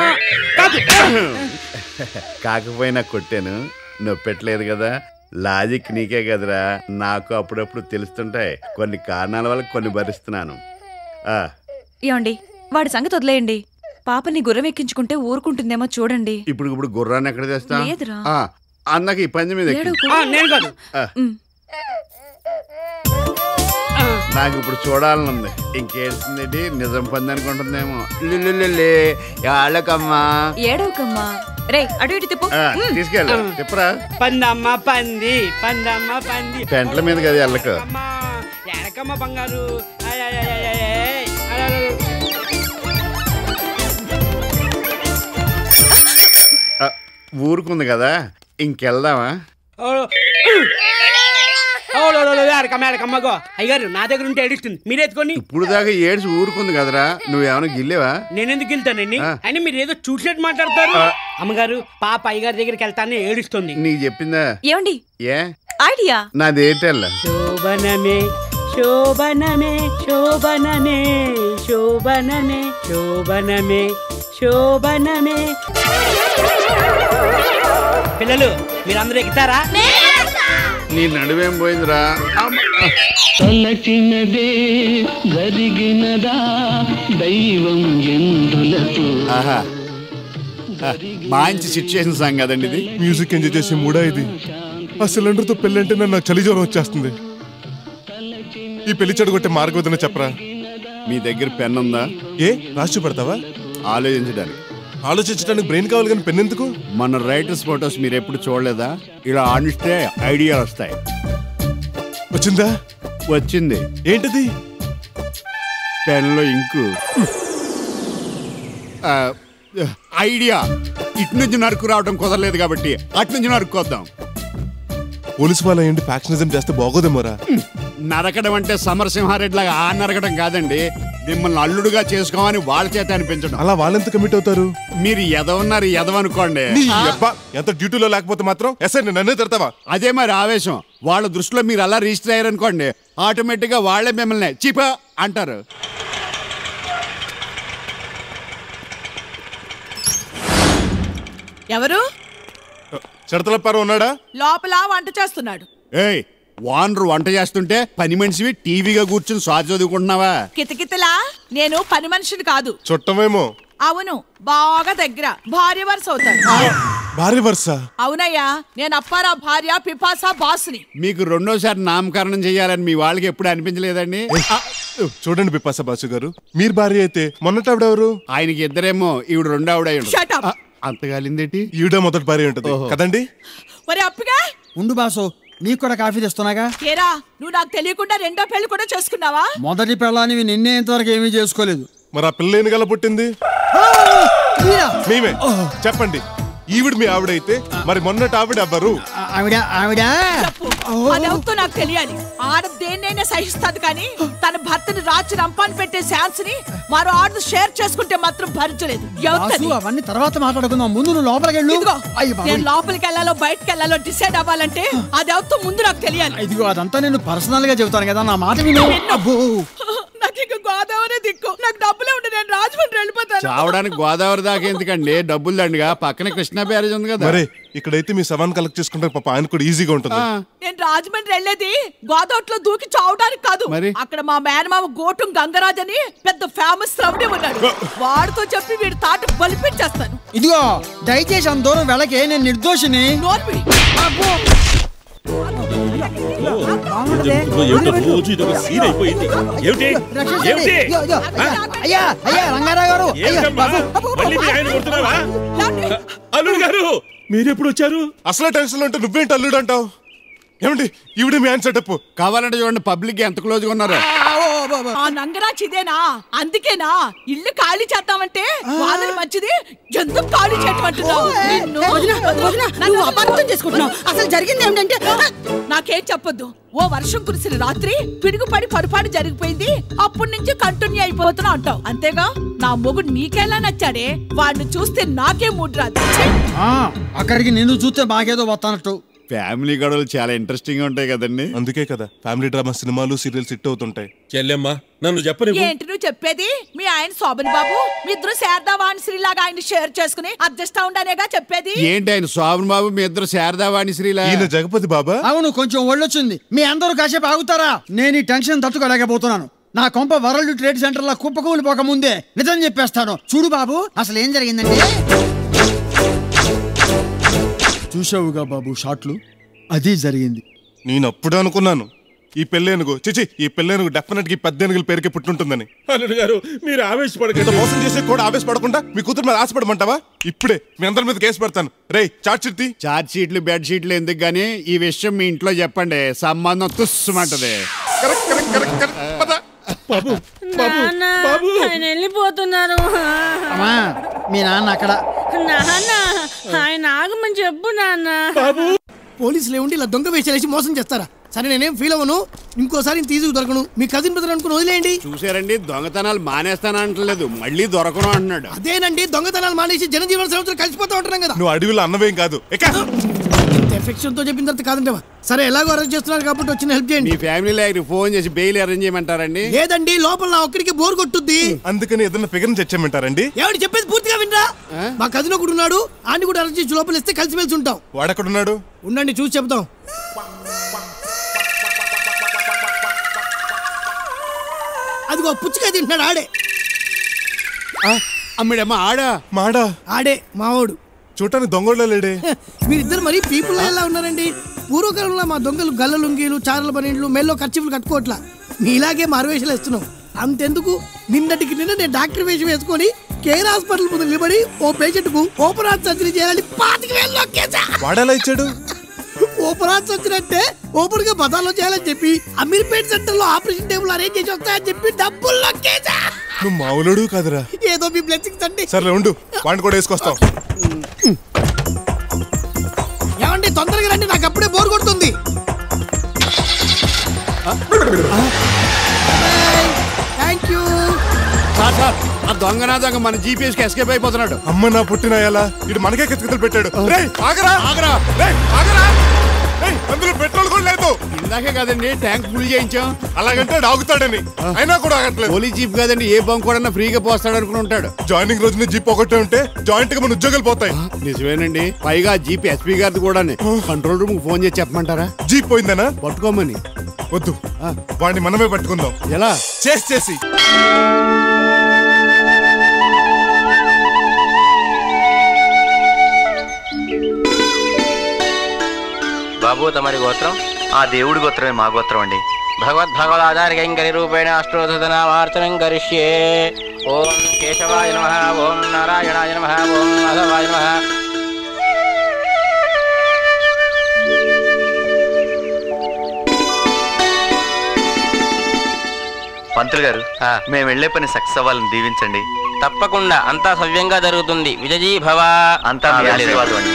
కాకపోయినా కొట్టాను నువ్వు పెట్టలేదు కదా లాజిక్ నీకే కదరా నాకు అప్పుడప్పుడు తెలుస్తుంటాయి కొన్ని కారణాల వల్ల కొన్ని భరిస్తున్నాను ఆ, ఏమండి వాడి సంగతి వదిలేయండి పాపని గుర్రం ఎక్కించుకుంటే ఊరుకుంటుందేమో చూడండి ఇప్పుడు ఇప్పుడు గుర్రాన్ని ఎక్కడ తెస్తా లేదురా. ఆ, అన్నకి ఈ పంది మీద ఎక్కి. ఏడవకు. ఆ, నేను కాదు ఆ. నాకు ఇప్పుడు చూడాలనుంది ఇంకేడుస్తుంది నిజం పంది అనుకుంటుందేమో లుల్లులుల్లే, యాళ్ళకమ్మా ఏడవకమ్మా రే అటు ఇటు తిప్పు ఆ, తీసుకెళ్ళు తిప్పరా పందమ్మ పంది పందమ్మ పంది పెంట్ల మీద కదా ఎల్లకు ఎడకమ్మ బంగారు ఆయ్, ఆయ్, ఆయ్, ఆయ్, ఆయ్. అలా, అలా, అలా. ఆ, ఊరుకుంది కదా ఇంకెళ్దామా ఓ, ఓ, లో, లో, లో, ఎడకమ్మ ఎడకమ్మ గో అయ్యారు నా దగ్గర ఉంటే ఏడుస్తుంది మీరు ఎత్తుకొని ఇప్పుడు దాకా ఏడ్చి ఊరుకుంది కదరా నువ్వేమైనా గిల్లేవా నేనెందుకు వెళ్తానండి ఆ. అయినా మీరు ఏదో చూసినట్టు మాట్లాడతారు అమ్మగారు పాప అయ్యగారి దగ్గరికి వెళ్తానే ఏడుస్తుంది నీకు చెప్పిందా ఏమండి ఏ ఐడియా నాది ఏంటల్లా శోభనమే శోభనమే శోభనమే శోభనమే శోభనమే శోభనమే పిల్లలు మీరందరూ ఎక్కుతారా నీ నడువేం పోయిందిరా తలచినదే జరిగినదా దైవం ఎందులకు ఆహా ఆ, మంచి సిచ్యుయేషన్ సాంగ్ కదండి ఇది మ్యూజిక్ ఎంజాయ్ చేసే మూడా ఇది ఆ సిలిండర్తో పెళ్ళంటే నాకు చలి జ్వరం వచ్చేస్తుంది ఈ పెళ్లి చెడగొట్టే మార్గం వద్దన చెప్పరా మీ దగ్గర పెన్ ఉందా ఏ రాసి పెడతావా ఆలోచించడానికి ఆలోచించడానికి బ్రెయిన్ కావాలి కానీ పెన్ ఎందుకు మన రైటర్స్ ఫొటోస్ మీరు ఎప్పుడు చూడలేదా ఇలా ఆడిస్తే ఐడియాలు వస్తాయి వచ్చిందా వచ్చింది ఏంటిది పెన్లో ఇంకు ఆ, ఐడియా ఇటు నుంచి నరుకు రావడం కుదరలేదు కాబట్టి అటు నుంచి నరుక్కొద్దాం పోలీసు వాళ్ళ ఏంటి ఫ్యాక్షనిజం చేస్తే బాగోదేమోరా నరకడం అంటే సమరసింహారెడ్డి లాగా ఆ నరకడం కాదండి మిమ్మల్ని అల్లుడుగా చేసుకోమని వాళ్ళ చేత అనిపించడం అలా వాళ్ళెంత కమిట్ అవుతారు మీరు ఎదవన్నారు ఎదవనుకోండి నీ అబ్బా ఎంత డ్యూటీలో లేకపోతే మాత్రం ఎస్ఐ నన్నే తిడతావా అదే మరి ఆవేశం వాళ్ళ దృష్టిలో మీరు అలా రిజిస్టర్ అయ్యారనుకోండి ఆటోమేటిక్గా వాళ్ళే మిమ్మల్ని చీపా అంటారు ఎవరు చిడతలప్పారు ఉన్నాడా లోపల వంట చేస్తున్నాడు ఏయ్ వానరు వంట చేస్తుంటే పని మనిషివి టీవీగా కూర్చుని స్వాతి చదువుకుంటున్నావా కితకితలా నేను పని మనిషిని కాదు చుట్టమేమో అవును బాగా దగ్గర భార్య వరుస అవుతాడు భార్య వరుస అవునయ్యా నేను అప్పారా భార్య పిపాసా బాస్ని మీకు రెండోసారి నామకరణం చేయాలని మీ వాళ్ళకి ఎప్పుడు అనిపించలేదండి చూడండి బిపాస బాసు గారు మీరు భార్య అయితే మొన్నటావిడెవరు ఆయనకి ఇద్దరేమో ఈవిడ రెండో ఆవిడ అయి ఉండదు. Shut up. ఆ, అంతగాలిందేటి ఈవిడ మొదటి భార్య ఉంటుంది కదండి మరి అప్పగా ఉండు బాసు నీకు కూడా కాఫీ తెస్తున్నాగా ఏరా నువ్వు నాకు తెలియకుండా రెండో పెళ్లి కూడా చేసుకున్నావా మొదటి పెళ్ళానివి నిన్నే ఇంతవరకు ఏమీ చేసుకోలేదు మరి ఆ పిల్ల ఎన్ని గల పుట్టింది మేమే చెప్పండి ఈవిడ మీ ఆవిడైతే మరి మొన్నటి ఆవిడ ఎవ్వరు ఆవిడ ఆవిడ అదవుతో నాకు తెలియాలి ఆడ దేన్నైనా సహిస్తుంది కానీ తన భర్తని రాచి రంపాన్ని పెట్టే ఛాన్స్ ని మరో ఆడది షేర్ చేసుకుంటే మాత్రం భరించలేదు ఎవరికది? బాసు అవన్నీ తర్వాత మాట్లాడుకుందాం ముందు నువ్వు లోపలికి వెళ్ళు ఇదిగో, అయ్య బాబోయ్. నేను లోపలికి వెళ్ళాలో బయటకు వెళ్ళాలో డిసైడ్ అవ్వాలంటే అది అవుతూ ముందు నాకు తెలియాలి ఇదిగో అదంతా నేను పర్సనల్ గా చెబుతాను కదా నా మాట విను అబ్బో నాకు ఇక గోదావరి దిక్కు నాకు డబ్బులే ఉంటే నేను రాజమండ్రి వెళ్ళిపోతాను చావడానికి గోదావరి దాకా ఎందుకండి డబ్బులు దండిగా పక్కనే కృష్ణా బ్యారేజ్ ఉంది కదా మరే ఇక్కడైతే మీ సవాన్ కలెక్ట్ చేసుకుంటే పాప ఆయన కూడా ఈజీగా ఉంటుంది నేను రాజమండ్రి వెళ్ళేది గోదావరిలో దూకి చావడానికి కాదు అక్కడ మా మేనమామ గోటం గంగరాజ్ అని పెద్ద ఫేమస్ రౌడీ ఉన్నాడు వాడితో చెప్పి వీడి తాట బలిపించేస్తాను ఇదిగో దయచేసి అంత దూరం వెళ్ళకే నేను నిర్దోషిని రోజు ఇదొక సీన్ అయిపోయింది ఏమిటి ఏమిటి ఆ? అయ్యా అయ్యా రంగారావు గారు అయ్యా, ఏమిటమ్మా? బాబు. మళ్ళీ మీ ఆయన కొడుతున్నావా అల్లుడు గారు మీరెప్పుడు వచ్చారు అసలే టెన్షన్ లో ఉంటే నువ్వేంటి అల్లుడు అంటావు ఏమండి ఈవిడ మీ ఆయన సెటప్ కావాలంటే చూడండి పబ్లిక్ ఎంత క్లోజ్ గా ఉన్నారు ఆ నంగరాజ్ ఇదేనా అందుకేనా ఇల్లు ఖాళీ చేద్దామంటే వాళ్ళని మంచిది ఎందుకు ఖాళీ చేయటమంటున్నావు నిన్ను- నన్ను అపార్థం చేసుకుంటున్నావు అసలు జరిగింది ఏమిటంటే నాకేం చెప్పొద్దు ఓ వర్షం కురిసిన రాత్రి పిడుగుపడి పొరపాటు జరిగిపోయింది అప్పటి నుంచి కంటిన్యూ అయిపోతున్నా అంటావు అంతేగా నా మొగుడు నీకెలా నచ్చాడే వాడిని చూస్తే నాకే మూడు రాదు ఛీ! ఆ, అక్కడికి నిన్ను చూస్తే మాకేదో వస్తానట్టు ఫ్యామిలీ గొడవలు చాలా ఇంట్రెస్టింగ్ గా ఉంటాయి కదండి అందుకే కదా ఫ్యామిలీ డ్రామా సినిమాలు సీరియల్స్ హిట్ అవుతుంటాయి చెల్లెమ్మా నన్ను చెప్పని ఏంటి నువ్వు చెప్పేది మీ ఆయన శోభన్ బాబు మీ ఇద్దరు శారదా వాణిశ్రీ లాగా ఆయన షేర్ చేసుకుని అడ్జస్ట్ ఉండనేగా చెప్పేది ఏంటి ఆయన శోభన్ బాబు మీ ఇద్దరు శారదావాణి శ్రీలా ఈయన జగపతి బాబా అవును కొంచెం ఒళ్ళొచ్చింది మీ అందరూ కాసేపు ఆగుతారా నేను ఈ టెన్షన్ తట్టుకోలేకపోతున్నాను నా కొంప వరల్డ్ ట్రేడ్ సెంటర్ లో కుప్పకూలిపోక ముందే నిజం చెప్పేస్తాను చూడు బాబు అసలు ఏం జరిగిందంటే చూసావుగా బాబు షాట్లు అది జరిగింది నేను అప్పుడు అనుకున్నాను ఈ పెళ్ళేనుగు చిచి ఈ పెళ్ళేనుగు డెఫినెట్ గా ఈ పెద్ద ఏనుగుల పేరుకే పుట్టుంటుందని అల్లుడు గారు మీరు ఆవేశపడకండి ఇంత మోసం చేసే కూడా ఆవేశపడకుండా మీ కూతురు మీద ఆశపడమంటావా ఇప్పుడే మీ అందరి మీద కేసు పెడతాను రేయ్ చాట్ చిట్టి చార్జ్ షీట్లు బెడ్ షీట్లు ఎందుకు గానీ ఈ విషయం మీ ఇంట్లో చెప్పండి సంబంధం తుస్సుమంటది నాన్న ఆయన వెళ్ళిపోతున్నారు అమ్మా మీ నాన్న అక్కడ నాన్న ఆయన ఆగమని చెప్పు నాన్న పోలీసులు ఏముండి ఇలా దొంగ వేషాలేసి మోసం చేస్తారా సరే నేనేం ఫీల్ అవ్వను ఇంకోసారి ఇంత తీసుకు దొరకను మీ కజిన్ బ్రదర్ అనుకుని వదిలేయండి చూసారండి దొంగతనాలు మానేస్తానంటలేదు మళ్ళీ దొరకను అంటున్నాడు అదేనండి దొంగతనాలు మానేసి జనజీవన సంవత్సరం కలిసిపోతా ఉంటున్నాం కదా నువ్వు అడవిలో అన్నవేం కాదు ఎక్క ఎఫెక్షన్ తో చెప్పిన తర్వాత కాదంటే సరే ఎలాగో అరెస్ట్ చేస్తున్నారు కాబట్టి వచ్చిన హెల్ప్ చేయండి మీ ఫ్యామిలీ దగ్గర ఫోన్ చేసి బెయిల్ అరేంజ్ చేయమంటారండి లేదండి లోపల నా ఒక్కడికి బోర్ కొట్టుద్ది అందుకని ఏదైనా ఫిగర్ తెచ్చామంటారండి ఏమిటి చెప్పేది పూర్తిగా వినరా మా కజిన్ ఒకడు ఉన్నాడు ఆడిని కూడా అరెస్ట్ చేసి లోపల ఇస్తే కలిసి మెలిసి ఉంటాం వాడెక్కడున్నాడు ఉండండి చూసి చెప్తాం అదిగో పుచ్చికాయ తింటున్నాడు ఆడే అమ్మిడమ్మ ఆడా మాడా ఆడే మావాడు చూడటానికి దొంగలో లేడే మీరిద్దరు మరీ పీపుల్ ఎలా ఉన్నారండి పూర్వకాలంలో మా దొంగలు గల్ల లుంగీలు చారల పన్నీళ్ళు మెల్లో ఖర్చులు కట్టుకోవట్లా మీలాగే మారువేషాలు వేస్తున్నాం అంతెందుకు నిన్నటికి నిన్న నేను డాక్టర్ వేషం వేసుకొని కేర్ హాస్పిటల్ ముందు నిలబడి ఓ పేషెంట్ కు ఓపెన్ హార్ట్ సర్జరీ చేయాలని పాతికి వేలు నొక్కేసా వాడేలా ఇచ్చాడు ఓపెన్ హార్ట్ సర్జరీ అంటే ఓపెన్ గా బజార్లో చేయాలని చెప్పి అమీర్పేట్ సెంటర్ లో ఆపరేషన్ టేబుల్ అరేంజ్ చేసి వస్తాయని చెప్పి డబ్బులు నొక్కేసా నువ్వు మావులుడు కాదురా ఏదో మీ బ్లెస్సింగ్స్ అండి సర్లే ఉండు వాడిని కూడా వేసుకొస్తాం ఏమండి తొందరగా రండి నాకు అప్పుడే బోర్ కొడుతుంది థ్యాంక్ యూ సార్ సార్ ఆ దొంగ నా దొంగ మన జీపీఎస్ కి ఎస్కేప్ అయిపోతున్నాడు అమ్మ నా పుట్టిన ఎలా ఇటు మనకే కితకితలు పెట్టాడు రేయ్ ఆగరా ఆగరా రేయ్ ఆగరా రేయ్ అందులో పెట్రోల్ కూడా లేదు ఇందాకే కదండి ట్యాంక్ ఫుల్ చేయించాం అలాగంటే ఆగుతాడని అయినా కూడా ఆగట్లేదు పోలీస్ చీఫ్ కదండి ఏ బంక్ కూడా ఫ్రీగా పోస్తాడు అనుకుని ఉంటాడు జాయినింగ్ రోజున జీప్ ఒకటే ఉంటే జాయింట్ గా మన ఉద్యోగాలు పోతాయి నిజమేనండి పైగా జీప్ ఎస్పీ గారిది కూడా కంట్రోల్ రూమ్ ఫోన్ చేసి చెప్పమంటారా జీప్ పోయిందనా పట్టుకోమని వద్దు వాడిని మనమే పట్టుకుందాం ఎలా చేసి చేసి బాబు తమరి గోత్రం ఆ దేవుడి గోత్రమే మా గోత్రం అండి భగవద్ భగవదాచార్య కైంకరి రూపేణ అష్టోధనామార్చనం కరిష్యే ఓం కేశవాయ నమ ఓం నారాయణాయ నమ ఓం మాధవాయ నమ పంతులు గారు మేము వెళ్లే పని సక్సెస్ అవ్వాలని దీవించండి తప్పకుండా అంతా సవ్యంగా జరుగుతుంది విజయీ భవ అంతా మీ ఆశీర్వాదం అండి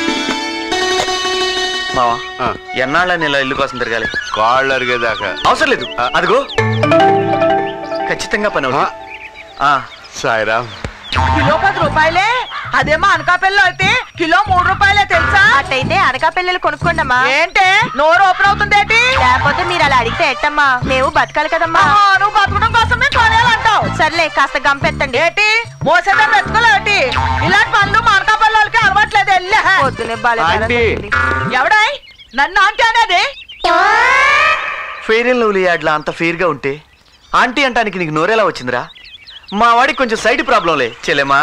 మావా ఎన్నాళ్ళని ఇలా ఇల్లు కోసం తిరగాలి కాళ్ళు అరిగేదాకా అవసరం లేదు అదిగో ఖచ్చితంగా పని అవుతుంది ఆ, సాయిరామ్ కిలో పది రూపాయలే అదేమో అనకాపల్లి అయితే కిలో మూడు రూపాయలే తెలుసా అట్టయితే అనకాపల్లి కొనుక్కోండమ్మా ఏంటే నోరు ఓపెన్ అవుతుంది ఏంటి లేకపోతే మీరు అలా అడిగితే ఎట్టమ్మా మేము బతకాలి కదమ్మా నువ్వు బతకడం కోసమే కొనేయాలంటావు సర్లే కాస్త గంపెత్తండి ఏంటి మోసేదా పెట్టుకోలేటి ఇలాంటి పనులు మా అనకాపల్లి వాళ్ళకి అలవాట్లేదు వెళ్ళే పొద్దునే ఆంటీ. ఎవడాయ్ నన్ను ఆంటీ అనేది ఫెయిర్ అండ్ లవ్లీ యాడ్లా అంత ఫెయిర్ గా ఉంటే ఆంటీ అంటానికి నీకు నోరేలా వచ్చిందిరా మా వాడికి కొంచెం సైడ్ ప్రాబ్లంలే చెల్లెమా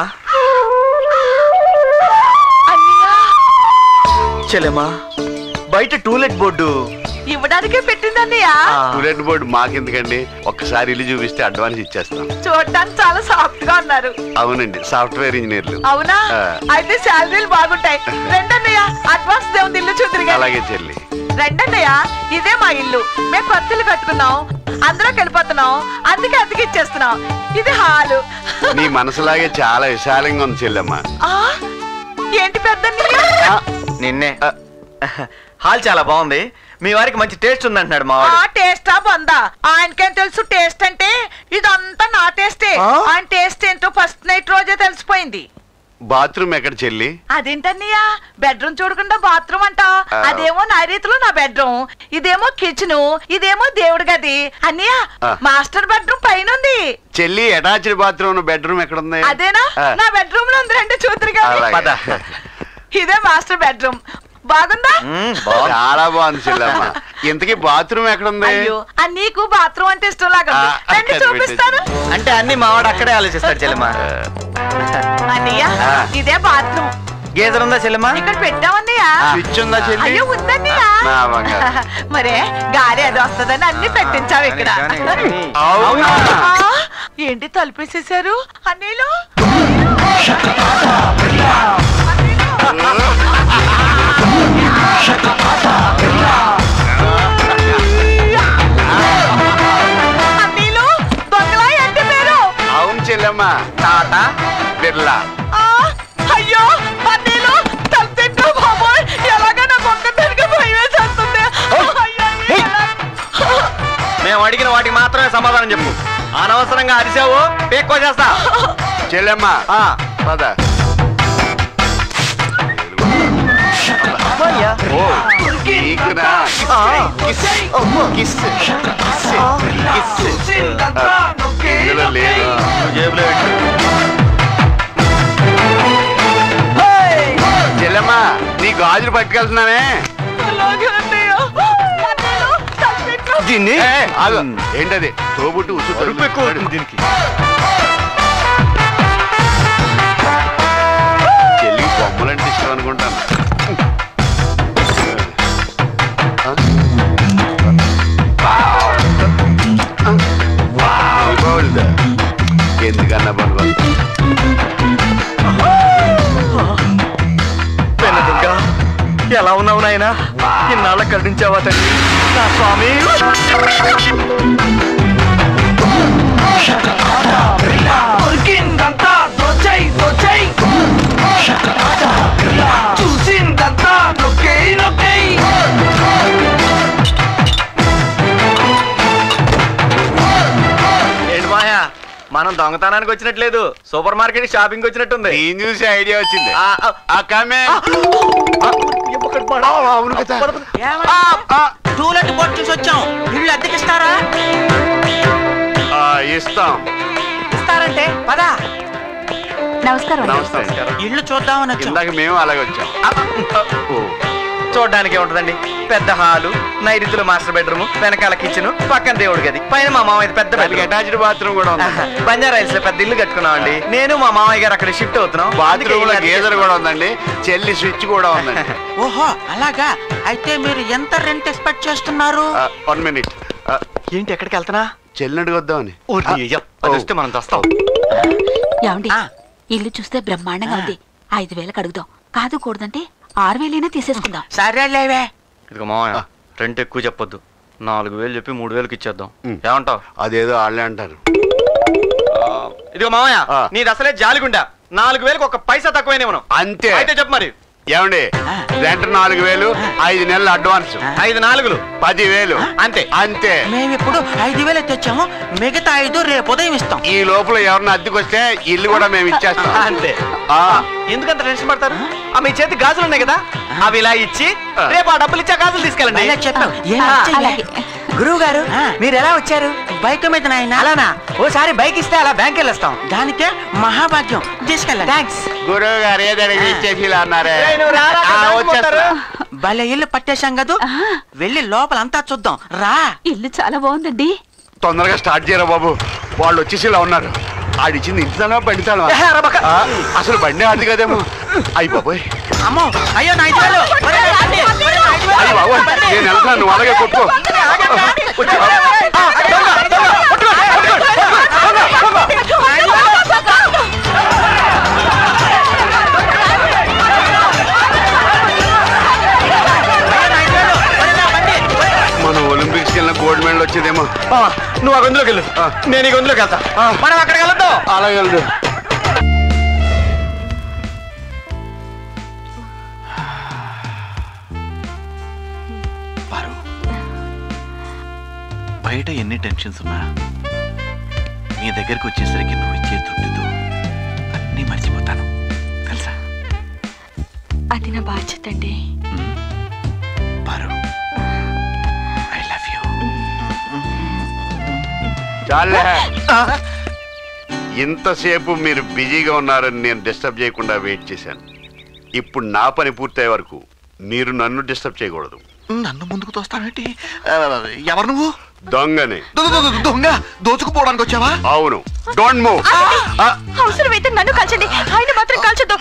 చెల్లెమా బయట టూలెట్ బోర్డు ఇవ్వడానికే పెట్టిందన్నయ్యా టూలెట్ బోర్డు మాకెందుకండి ఒక్కసారి ఇల్లు చూపిస్తే అడ్వాన్స్ ఇచ్చేస్తాం చూడటానికి చాలా సాఫ్ట్ గా ఉన్నారు అవునండి సాఫ్ట్వేర్ ఇంజనీర్లు అవునా ఆ. అయితే శాలరీలు బాగుంటాయి రెండన్నయ్య అడ్వాన్స్ దేవుని ఇల్లు చూద్దరు అలాగే చెల్లి రెండన్నయ్య ఇదే మా ఇల్లు మేము కొత్తలు కట్టుకున్నాం అందరం వెళ్ళిపోతున్నాం అందుకే అందుకే ఇచ్చేస్తున్నాం ఇది హాలు నీ మనసులాగే చాలా విశాలంగా ఉంది చెల్లెమ్మ ఆ, ఏంటి పెద్ద నిన్నే హాల్ చాలా బాగుంది మీ వారికి మంచి టేస్ట్ ఉందంటున్నాడు మా వాడు ఆ టేస్టా బొందా ఆయనకేం తెలుసు టేస్ట్ అంటే ఇదంతా నా టేస్టే ఆయన టేస్ట్ ఏంటో ఫస్ట్ నైట్ రోజే తెలిసిపోయింది బాత్రూమ్ ఎక్కడ చెల్లి అదేంటన్నయ్యా బెడ్రూమ్ చూడకుండా బాత్రూమ్ అంట ఆ. అదేమో నా రీతిలో నా బెడ్రూమ్ ఇదేమో కిచెన్ ఇదేమో దేవుడి గది అన్నయ్య ఆ. మాస్టర్ బెడ్రూమ్ పైన ఉంది చెల్లి అటాచ్డ్ బాత్రూమ్ బెడ్రూమ్ ఎక్కడ ఉంది అదేనా ఆ. నా బెడ్రూమ్ లో ఉంది రండి చూద్దరు అలాగే. కానీ ఇదే మాస్టర్ బెడ్రూమ్ బాగుందా చాలా బాగుంది చెల్లెమ్మ ఇంతకీ బాత్రూమ్ ఎక్కడ ఉంది అయ్యో ఆ నీకు బాత్రూమ్ అంటే ఇష్టం లాగా ఉంది. ఆ, రండి అక్కడ చూపిస్తాను అంటే అన్ని మా వాడు అక్కడే ఆలోచిస్తాడు చెల్లెమా అన్నయ్య ఆ. ఇదే బాత్రూమ్ గేదర్ ఉందా చెల్లెమా ఇక్కడ పెట్టామన్నయ్య స్విచ్ ఉందా చెల్లి అయ్యో ఉందన్నయ్య నా బంగారం. మరే గాలి అది వస్తుందని అన్ని పెట్టించావు ఇక్కడ అవునా? ఆ, ఏంటి తలుపేసేసారు అన్నీలు అన్నీలు దొంగలా ఏంటి పేరు అవును చెల్లెమ్మ టాటా బిర్లా ఆ, అయ్యో అన్నీలు తలుపు బాబోయ్ ఎలాగో నా మొక్క తిరిగి భయం వేసేస్తుంది మేము అడిగిన వాటికి మాత్రమే సమాధానం చెప్పు అనవసరంగా అరిసావు పేక్కో చేస్తా చెల్లెమ్మ పద ఓ నీకునా కిస్ కిస్ కిస్ ఇందులో లేదు జేబులో చెల్లెమ్మ నీ గాజులు పట్టుకెళ్తున్నానే దీన్ని ఏ, ఆగు. ఏంటది తోబుట్టు ఉసు అరుపు ఎక్కువ అవుతుంది దీనికి చెల్లి బొమ్మలంటే ఇష్టం అనుకుంటాను బాగుందా ఎందుకన్నా భగవంత్ పెనదుర్గా ఎలా ఉన్నావు నాయనా ఇన్నాళ్ళ కరుణించావా తండ్రి నా స్వామి దొరికిందంతా దోచై దోచై చూసిందంతా నొక్కై నొక్కై ఏంటి మాయా మనం దొంగతనానికి వచ్చినట్లేదు సూపర్ మార్కెట్ షాపింగ్ వచ్చినట్టుంది నేను చూసి ఐడియా వచ్చింది ఆ, ఆ, ఆ కమే అవును కదా టూలెట్ బోర్డు చూసి వచ్చాం ఇల్లు అద్దెకిస్తారా ఆ, ఇస్తాం ఇస్తారంటే పదా నమస్కారం నమస్తే ఇల్లు చూద్దామని వచ్చాం ఇందాక మేము అలాగే వచ్చాం ఓ, చూడడానికి ఉంటదండి పెద్ద హాలు నైరుతుల మాస్టర్ బెడ్రూమ్ వెనకాల కిచెన్ పక్కన దేవుడి గది పైన మా మామయ్య పెద్ద బెడ్ అటాచ్డ్ బాత్రూమ్ కూడా ఉంది బంజారా హిల్స్ లో పెద్ద ఇల్లు కట్టుకున్నాం అండి నేను మా మామయ్య గారు అక్కడ షిఫ్ట్ అవుతున్నాం బాత్రూమ్ లో గేజర్ కూడా ఉందండి చెల్లి స్విచ్ కూడా ఉందండి ఓహో అలాగా అయితే మీరు ఎంత రెంట్ ఎక్స్పెక్ట్ చేస్తున్నారు వన్ మినిట్ ఏంటి ఎక్కడికి వెళ్తున్నా చెల్లిని అడుగుద్దామని అది వస్తే మనం తెస్తాం ఏమండి ఇల్లు చూస్తే బ్రహ్మాండంగా ఉంది ఐదు వేలకు అడుగుదాం కాదు కూడదంటే ఆరు వేలైనా తీసేసుకుందాం సరేలేవే ఇదిగో మామయ్య రెంట్ ఎక్కువ చెప్పొద్దు నాలుగు వేలు చెప్పి మూడు వేలకి ఇచ్చేద్దాం ఏమంటావు అదేదో వాళ్ళే అంటారు ఇదిగో మామయ్య నీది అసలే జాలిగుండా నాలుగు వేలకు ఒక పైసా తక్కువైనా మనం అంతే అయితే చెప్పు మరి ఏమండి రెంట్ నాలుగు వేలు ఐదు నెలలు అడ్వాన్స్ ఐదు నాలుగులు పది వేలు అంతే అంతే మేము ఇప్పుడు ఐదు వేలు తెచ్చాము మిగతా ఐదు రేపు ఉదయం ఇస్తాం ఈ లోపల ఎవరన్నా అద్దెకి వస్తే ఇల్లు కూడా మేము ఇచ్చేస్తాం అంతే ఆ, ఎందుకంత టెన్షన్ పడతారు ఆ మీ చేతి గాజులు ఉన్నాయి కదా అవి ఇలా ఇచ్చి రేపు ఆ డబ్బులు ఇచ్చే గాజులు తీసుకెళ్ళండి భలే చెప్పావు. ఏం ఆ, ఇచ్చేయ్యా? గురువు గారు మీరు ఎలా వచ్చారు బైక్ మీద నాయన అలానా ఓసారి బైక్ ఇస్తే అలా బ్యాంక్ వెళ్ళొస్తాం దానికే మహాభాగ్యం తీసుకెళ్ళండి థ్యాంక్స్ గురువు గారు ఏదడిగి ఇచ్చేసి ఇలా అన్నారే రేయ్, నువ్వు రారా, ఆ, బ్యాంకు వచ్చేస్తా. భలే ఇల్లు పట్టేశాం కదూ వెళ్ళి లోపల అంతా చూద్దాం రా ఇల్లు చాలా బాగుందండి తొందరగా స్టార్ట్ చేయరా బాబు వాళ్ళు వచ్చేసి ఇలా ఉన్నారు ఆడిచ్చింది ఇంటితనమా బండితనమా ఏ, అరబక. ఆ, అసలు బండి ఆడిది కదేమో అయ్యి బాబోయ్ అమ్మో అయ్యో నా ఐదు వేలు ఒరే, నా బండి, ఒరే, నా ఐదు వేలు. అయ్యి బాబోయ్ నేను వెళ్తాను నువ్వు అలాగే కొట్టుకో వచ్చి- మనం ఒలింపిక్స్ వెళ్ళిన గోల్డ్ మెడల్ వచ్చేదేమో మామ, నువ్వు ఆ గొంతులోకి వెళ్ళు నేను ఈ గొంతులోకి వెళ్తా మనం అక్కడికి వెళ్తాం అలాగే వెళ్దు బయట ఎన్ని టెన్షన్స్ ఉన్నా నీ దగ్గరికి వచ్చేసరికి నువ్వు ఇచ్చే తృప్తితో అన్నీ మర్చిపోతాను తెలుసా అది నా బాధ్యత అండి పారు ఐ లవ్ యూ చాలే ఇంతసేపు మీరు బిజీగా ఉన్నారని నేను డిస్టర్బ్ చేయకుండా వెయిట్ చేశాను ఇప్పుడు నా పని పూర్తయ్యే వరకు మీరు నన్ను డిస్టర్బ్ చేయకూడదు నన్ను ముందుకు తోస్తావేంటి ఆ, ఎవరు నువ్వు దొంగని దొ- దొ- దొ- దొంగ దోచుకుపోవడానికి వచ్చావా అవును డోంట్ మూవ్ అవసరమైతే నన్ను కాల్చండి ఆయన మాత్రం కాల్చొద్దు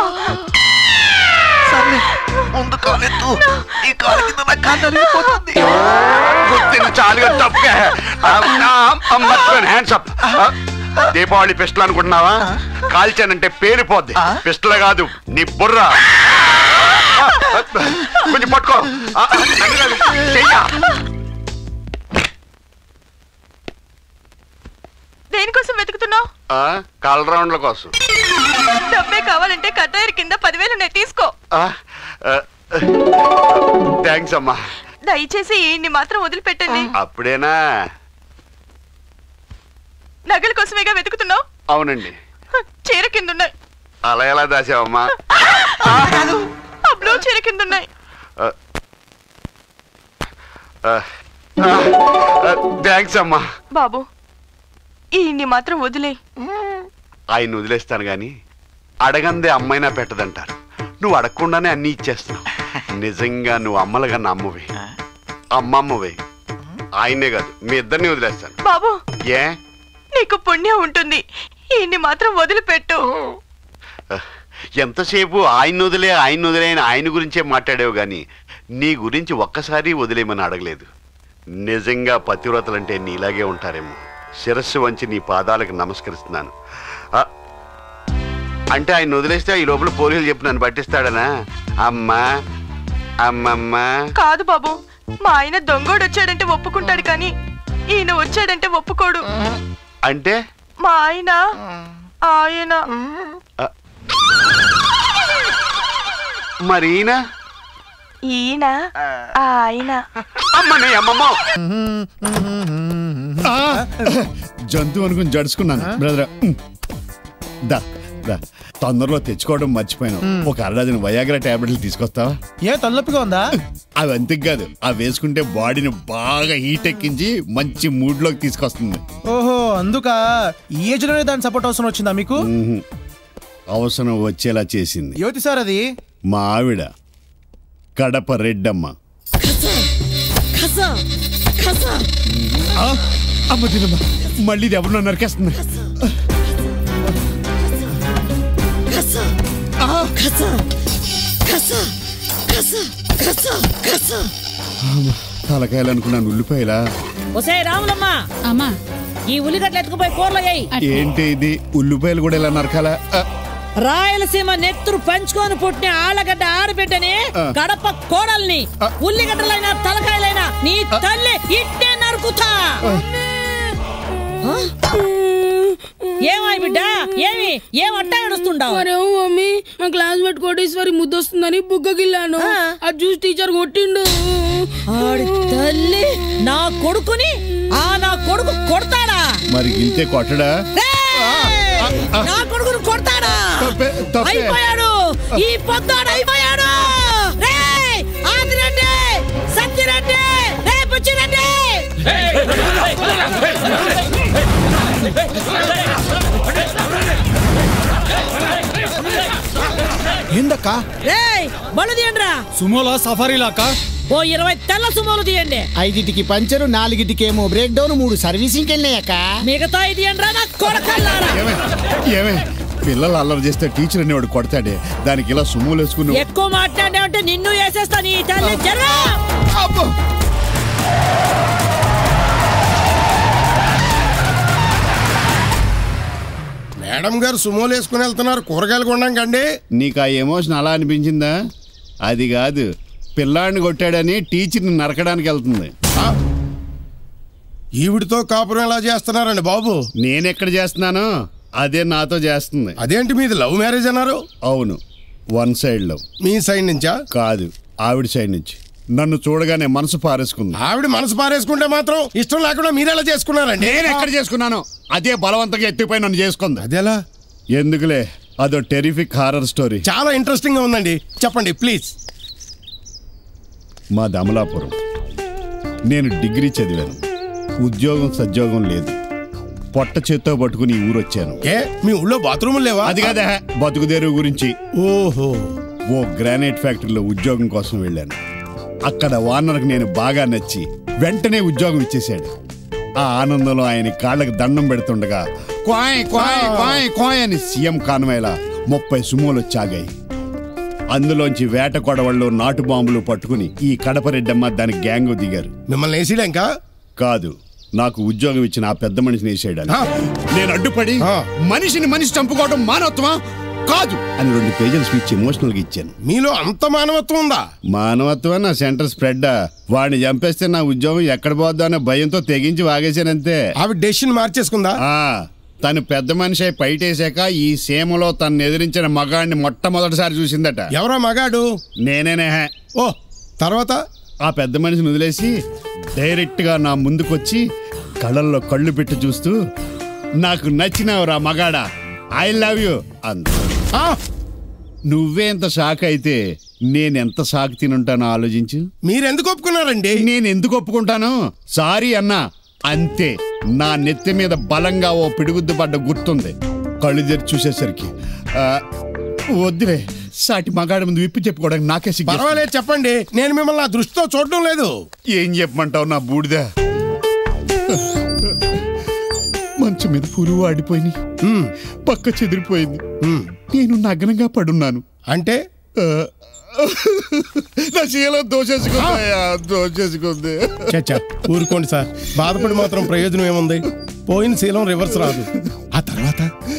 సర్లే ముందు కాలెత్తు ఈ కాలు కింద నా కాలు నలిగిపోతుంది గుర్తిని చాలుగా తప్పే హ్యాండ్స్ అప్ దీపావళి పిస్టల్ అనుకుంటున్నావా కాల్చానంటే పేలిపోద్ది పిస్టల్ కాదు నీ బుర్ర ఆ, కొంచెం పట్టుకో ఆ, అది కాదు, చెయ్య దేనికోసం వెతుకుతున్నావు ఆ, కాల్ రౌండ్ల కోసం డబ్బే కావాలంటే కట్టాయర్ కింద పదివేలు ఉన్నాయి తీసుకో థ్యాంక్స్ అమ్మా దయచేసి ఇన్ని మాత్రం వదిలిపెట్టండి అప్పుడేనా నగల కోసమేగా వెతుకుతున్నావు అవునండి చీర కింద ఉన్నాయి అలా ఎలా దాచావమ్మా ఆ బ్లూ చీర కింద ఉన్నాయి థ్యాంక్స్ అమ్మా బాబు ఈ ఇన్ని మాత్రం వదిలే ఆయన వదిలేస్తాను గాని అడగందే అమ్మైనా పెట్టదంటారు నువ్వు అడగకుండానే అన్ని ఇచ్చేస్తున్నావు నిజంగా నువ్వు అమ్మలుగా అమ్మవే అమ్మమ్మవే ఆయనే కాదు మీ ఇద్దరిని వదిలేస్తాను బాబు ఏ నీకు పుణ్యం ఉంటుంది ఇన్ని మాత్రం వదిలిపెట్టు ఎంతసేపు ఆయన వదిలే ఆయన వదిలే అని ఆయన గురించే మాట్లాడావు గాని నీ గురించి ఒక్కసారి వదిలేమని అడగలేదు నిజంగా పతివ్రతలంటే నీలాగే ఉంటారేమో శిరస్సు వంచి నీ పాదాలకు నమస్కరిస్తున్నాను ఆ, అంటే ఆయన వదిలేస్తే ఈ లోపల పోలీసులు చెప్పి నన్ను పట్టిస్తాడనా అమ్మా అమ్మమ్మ కాదు బాబు మా ఆయన దొంగోడు వచ్చాడంటే ఒప్పుకుంటాడు కానీ ఈయన వచ్చాడంటే ఒప్పుకోడు అంటే మా ఆయన ఆయన మరి ఈయన ఈయన ఆయన అమ్మని అమ్మమ్మో జంతువు అనుకుని జడుచుకున్నాను బ్రదర్ దా రా, తొందరలో తెచ్చుకోవడం మర్చిపోయాను ఒక అరడజన వయాగ్రా టాబ్లెట్లు తీసుకొస్తావా ఏ తలనొప్పిగా ఉందా అవి అంతే కాదు అవి వేసుకుంటే బాడీని బాగా హీట్ ఎక్కించి మంచి మూడ్ లోకి తీసుకొస్తుంది ఓహో అందుక ఈ ఏజ్ లోనే దాని సపోర్ట్ అవసరం వచ్చిందా మీకు మ్మ్. అవసరం వచ్చేలా చేసింది యువతి సార్ అది మా ఆవిడ కడప రెడ్డమ్మ ఖసా ఖసా ఆ, అమ్మ తినమ్మ మళ్ళీ ఇది ఎవరినో నరికేస్తుంది ఖసా ఖసా ఖసా ఖసా ఖసా ఖసా అమ్మ, తలకాయలు అనుకున్నాను ఉల్లిపాయలా ఒసే రాములమ్మ అమ్మా ఈ ఉల్లిగడ్డలు ఎత్తుకుపోయి కూరలో వేయి ఏంటి ఇది ఉల్లిపాయలు కూడా ఇలా నరకాలా ఆ, రాయలసీమ నెత్తురు పంచుకొని పుట్టిన ఆళ్ళగడ్డ ఆడబిడ్డని ఆ. గడప కోడల్ని ఉల్లిగడ్డలైనా తలకాయలైనా నీ తల్లి ఇట్టే నరుకుతా ఆ? ఏమాయి బిడ్డ ఏమి ఏం అట్టా ఏడుస్తుండావు మరేమో మమ్మీ మా క్లాస్ మేట్ కోటేశ్వరి ముద్దొస్తుందని బుగ్గగిల్లాను అది చూసి టీచర్ కొట్టిండు ఆడి తల్లి నా కొడుకుని ఆ నా కొడుకు కొడతాడా మరి గింతే కొట్టడా నా కొడుకును కొడతాడా తప్పే, తప్పే. అయిపోయాడు ఈ పొద్దాడు అయిపోయాడు రేయ్, ఆదిరెడ్డి సత్యరెడ్డి రే బుచ్చిరెడ్డి ఏందక్క రేయ్ బళ్ళు తీయండిరా సుమోలా సఫారీలాక ఓ ఇరవై తెల్ల సుమోలు తీయండి ఐదింటికి పంచరు నాలుగింటికేమో బ్రేక్ డౌన్ మూడు సర్వీసింగ్ వెళ్ళినాయక్క మిగతా తీయండిరా నా కొడకల్లారా ఏమే పిల్లలు అల్లరి చేస్తే టీచర్ అనేవాడు కొడతాడే దానికి ఇలా సుమ్ములు వేసుకుని ఎక్కువ మాట్లాడావంటే నిన్ను వేసేస్తా నీ తల్లి జరా మేడం గారు సుమోలు వేసుకుని వెళ్తున్నారు కూరగాయలు కొనడానికి నీకు ఆ ఎమోషన్ అలా అనిపించిందా అది కాదు పిల్లాడిని కొట్టాడని టీచర్ని నరకడానికి వెళ్తుంది ఈవిడితో కాపురం ఎలా చేస్తున్నారండి బాబు నేనెక్కడ చేస్తున్నాను అదే నాతో చేస్తుంది అదేంటి మీది లవ్ మ్యారేజ్ అన్నారు అవును వన్ సైడ్ లవ్ మీ సైడ్ నుంచా కాదు ఆవిడ సైడ్ నుంచి నన్ను చూడగానే మనసు పారేసుకుంది ఆవిడ మనసు పారేసుకుంటే మాత్రం ఇష్టం లేకుండా మీరెలా చేసుకున్నారండి నేను ఎక్కడ చేసుకున్నాను అదే బలవంతంగా ఎత్తిపోయి నన్ను చేసుకుంది అదేలా ఎందుకులే అదో టెరిఫిక్ హారర్ స్టోరీ చాలా ఇంట్రెస్టింగ్ గా ఉందండి చెప్పండి ప్లీజ్ మా దమలాపురం నేను డిగ్రీ చదివాను ఉద్యోగం సద్యోగం లేదు పొట్ట చేత్తో పట్టుకుని ఈ ఊరు వచ్చాను ఏ మీ ఊళ్ళో బాత్రూములు లేవా అది కాదా బతుకుదేరు గురించి ఓహో ఓ గ్రానైట్ ఫ్యాక్టరీలో ఉద్యోగం కోసం వెళ్ళాను అక్కడ ఓనర్కి నేను బాగా నచ్చి వెంటనే ఉద్యోగం ఇచ్చేశాడు ఆ ఆనందంలో ఆయన కాళ్ళకి దండం పెడుతుండగా క్వాయ్ క్వాయ్ క్వాయ్ క్వాయ్ అని సీఎం కాన్వాయ్లా ముప్పై సుమోలు చాగాయి అందులోంచి వేట కొడవళ్ళు నాటు బాంబులు పట్టుకుని ఈ కడపరెడ్డమ్మ దాని గ్యాంగ్ దిగారు మిమ్మల్ని వేసిడాక కాదు నాకు ఉద్యోగం ఇచ్చిన ఆ పెద్ద మనిషిని వేసేయడానికి నేను అడ్డుపడి మనిషిని మనిషి చంపుకోవడం మానవత్వమా కాదు అని రెండు పేజీల స్పీచ్ ఎమోషనల్ గా ఇచ్చాను మీలో అంత మానవత్వం ఉందా మానవత్వం నా సెంటర్ స్ప్రెడ్ వాడిని చంపేస్తే నా ఉద్యోగం ఎక్కడ పోద్దా అనే భయంతో తెగించి వాగేశానంతే ఆవిడ డెసిషన్ మార్చేసుకుందా ఆ తను పెద్ద మనిషి అయి బయటేసాక ఈ సీమలో తను ఎదిరించిన మగాడిని మొట్టమొదటిసారి చూసిందట ఎవరా మగాడు నేనేనే ఓ తర్వాత ఆ పెద్ద మనిషిని వదిలేసి డైరెక్ట్ గా నా ముందుకొచ్చి కళ్ళల్లో కళ్ళు పెట్టి చూస్తూ నాకు నచ్చినావురా మగాడా ఐ లవ్ యూ అంద నువ్వే ఎంత షాక్ అయితే నేనెంత షాక్ తినుంటానో ఆలోచించు మీరెందుకు ఒప్పుకున్నారండి నేను ఎందుకు ఒప్పుకుంటాను సారీ అన్నా అంతే నా నెత్తి మీద బలంగా ఓ పిడుగుద్దు పడ్డ గుర్తుంది కళ్ళు తెరిచి చూసేసరికి ఆ, వద్దులే సాటి మగాడి ముందు విప్పి చెప్పుకోవడానికి నాకే సిగ్గు పర్వాలేదు చెప్పండి నేను మిమ్మల్ని నా దృష్టితో చూడడం లేదు ఏం చెప్పమంటావు నా బూడిద మంచం మీద పూలు వాడిపోయి పక్క చెదిరిపోయింది నేను నగ్నంగా పడున్నాను అంటే నా శీలం దోచేసుకుంది దోచేసుకుంది చచ్చా ఊరుకోండి సార్ బాధపడి మాత్రం ప్రయోజనం ఏముంది పోయిన శీలం రివర్స్ రాదు ఆ తర్వాత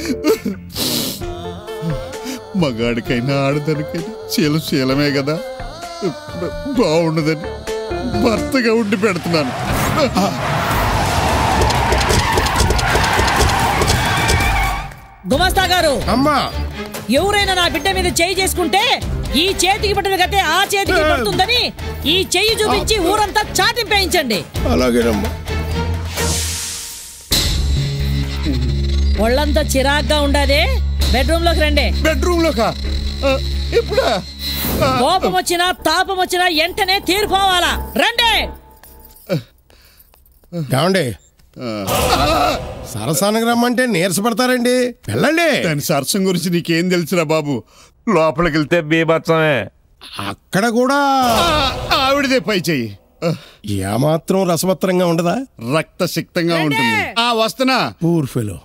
మగాడికైనా ఆడదానికైనా శీలం శీలమే కదా బాగుండదని భర్తగా ఉండి పెడుతున్నాను గుమస్తా గారు అమ్మా ఎవరైనా నా బిడ్డ మీద చేయి చేసుకుంటే ఈ చేతికి పట్టిన గతే ఆ చేతికి పడుతుందని ఈ చెయ్యి చూపించి ఊరంతా చాటింపేయించండి అలాగేనమ్మా ఒళ్ళంతా చిరాగ్గా ఉండాదే బెడ్రూమ్ లోకి రండి బెడ్రూమ్ లోకా ఇప్పుడా కోపం వచ్చినా తాపం వచ్చినా వెంటనే తీరిపోవాలా రండి ఏమండి సరసానికి రమ్మంటే నీరసపడతారండి వెళ్ళండి దాని సరసం గురించి నీకేం తెలుసురా బాబు లోపలికి వెళ్తే బీభత్సమే అక్కడ కూడా ఆవిడదే పై చెయ్యి ఏమాత్రం రసవత్రంగా ఉండదా రక్తసిక్తంగా ఉంటుంది ఆ వస్తున్నా పూర్ ఫెలో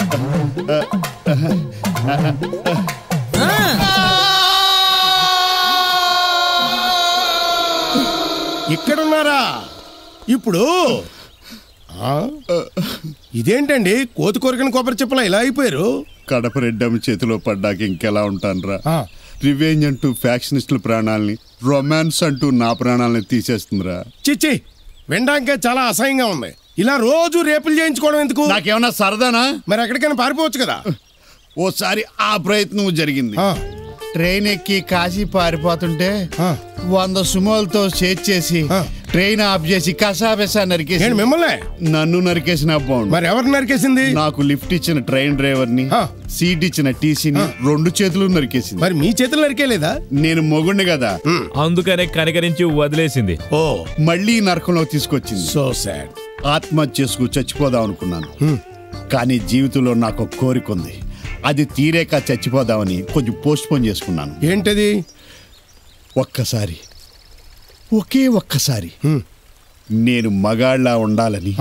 ఇక్కడున్నారా ఇప్పుడు ఆ? ఇదేంటండి కోతి కొరికిన కొబ్బరి చెప్పులా ఇలా అయిపోయారు కడప రెడ్డమ్మ చేతిలో పడ్డాక ఇంకెలా ఉంటానురా రివెంజ్ అంటూ ఫ్యాక్షనిస్టుల ప్రాణాల్ని రొమాన్స్ అంటూ నా ప్రాణాలని తీసేస్తుందిరా చిచ్చి వినడానికే చాలా అసహ్యంగా ఉంది ఇలా రోజు రేపులు చేయించుకోవడం ఎందుకు నాకేమన్నా సరదానా మరి ఎక్కడికైనా పారిపోవచ్చు కదా ఓసారి ఆ ప్రయత్నం జరిగింది ట్రైన్ ఎక్కి కాశీ పారిపోతుంటే వంద సుమోలతో చేసి ట్రైన్ ఆఫ్ చేసి కసాబెసా నరికేసి ఏంటి మిమ్మల్ని నన్ను నరికేసిన బాగుండు మరి ఎవరు నరికేసింది నాకు లిఫ్ట్ ఇచ్చిన ట్రైన్ డ్రైవర్ ని సీట్ ఇచ్చిన టీసీని రెండు చేతులు నరికేసింది మరి మీ చేతులు నరికేలేదా నేను మొగుండి కదా అందుకనే కనికరించి వదిలేసింది ఓ మళ్ళీ ఈ నరకంలో తీసుకొచ్చింది సో సాడ్ ఆత్మహత్య చేసుకు చచ్చిపోదాం అనుకున్నాను కానీ జీవితంలో నాకు ఒక కోరిక ఉంది అది తీరేక చచ్చిపోదామని కొంచెం పోస్ట్ పోన్ చేసుకున్నాను ఏంటది ఒక్కసారి ఒకే ఒక్కసారి నేను మగాళ్ళ ఉండాలని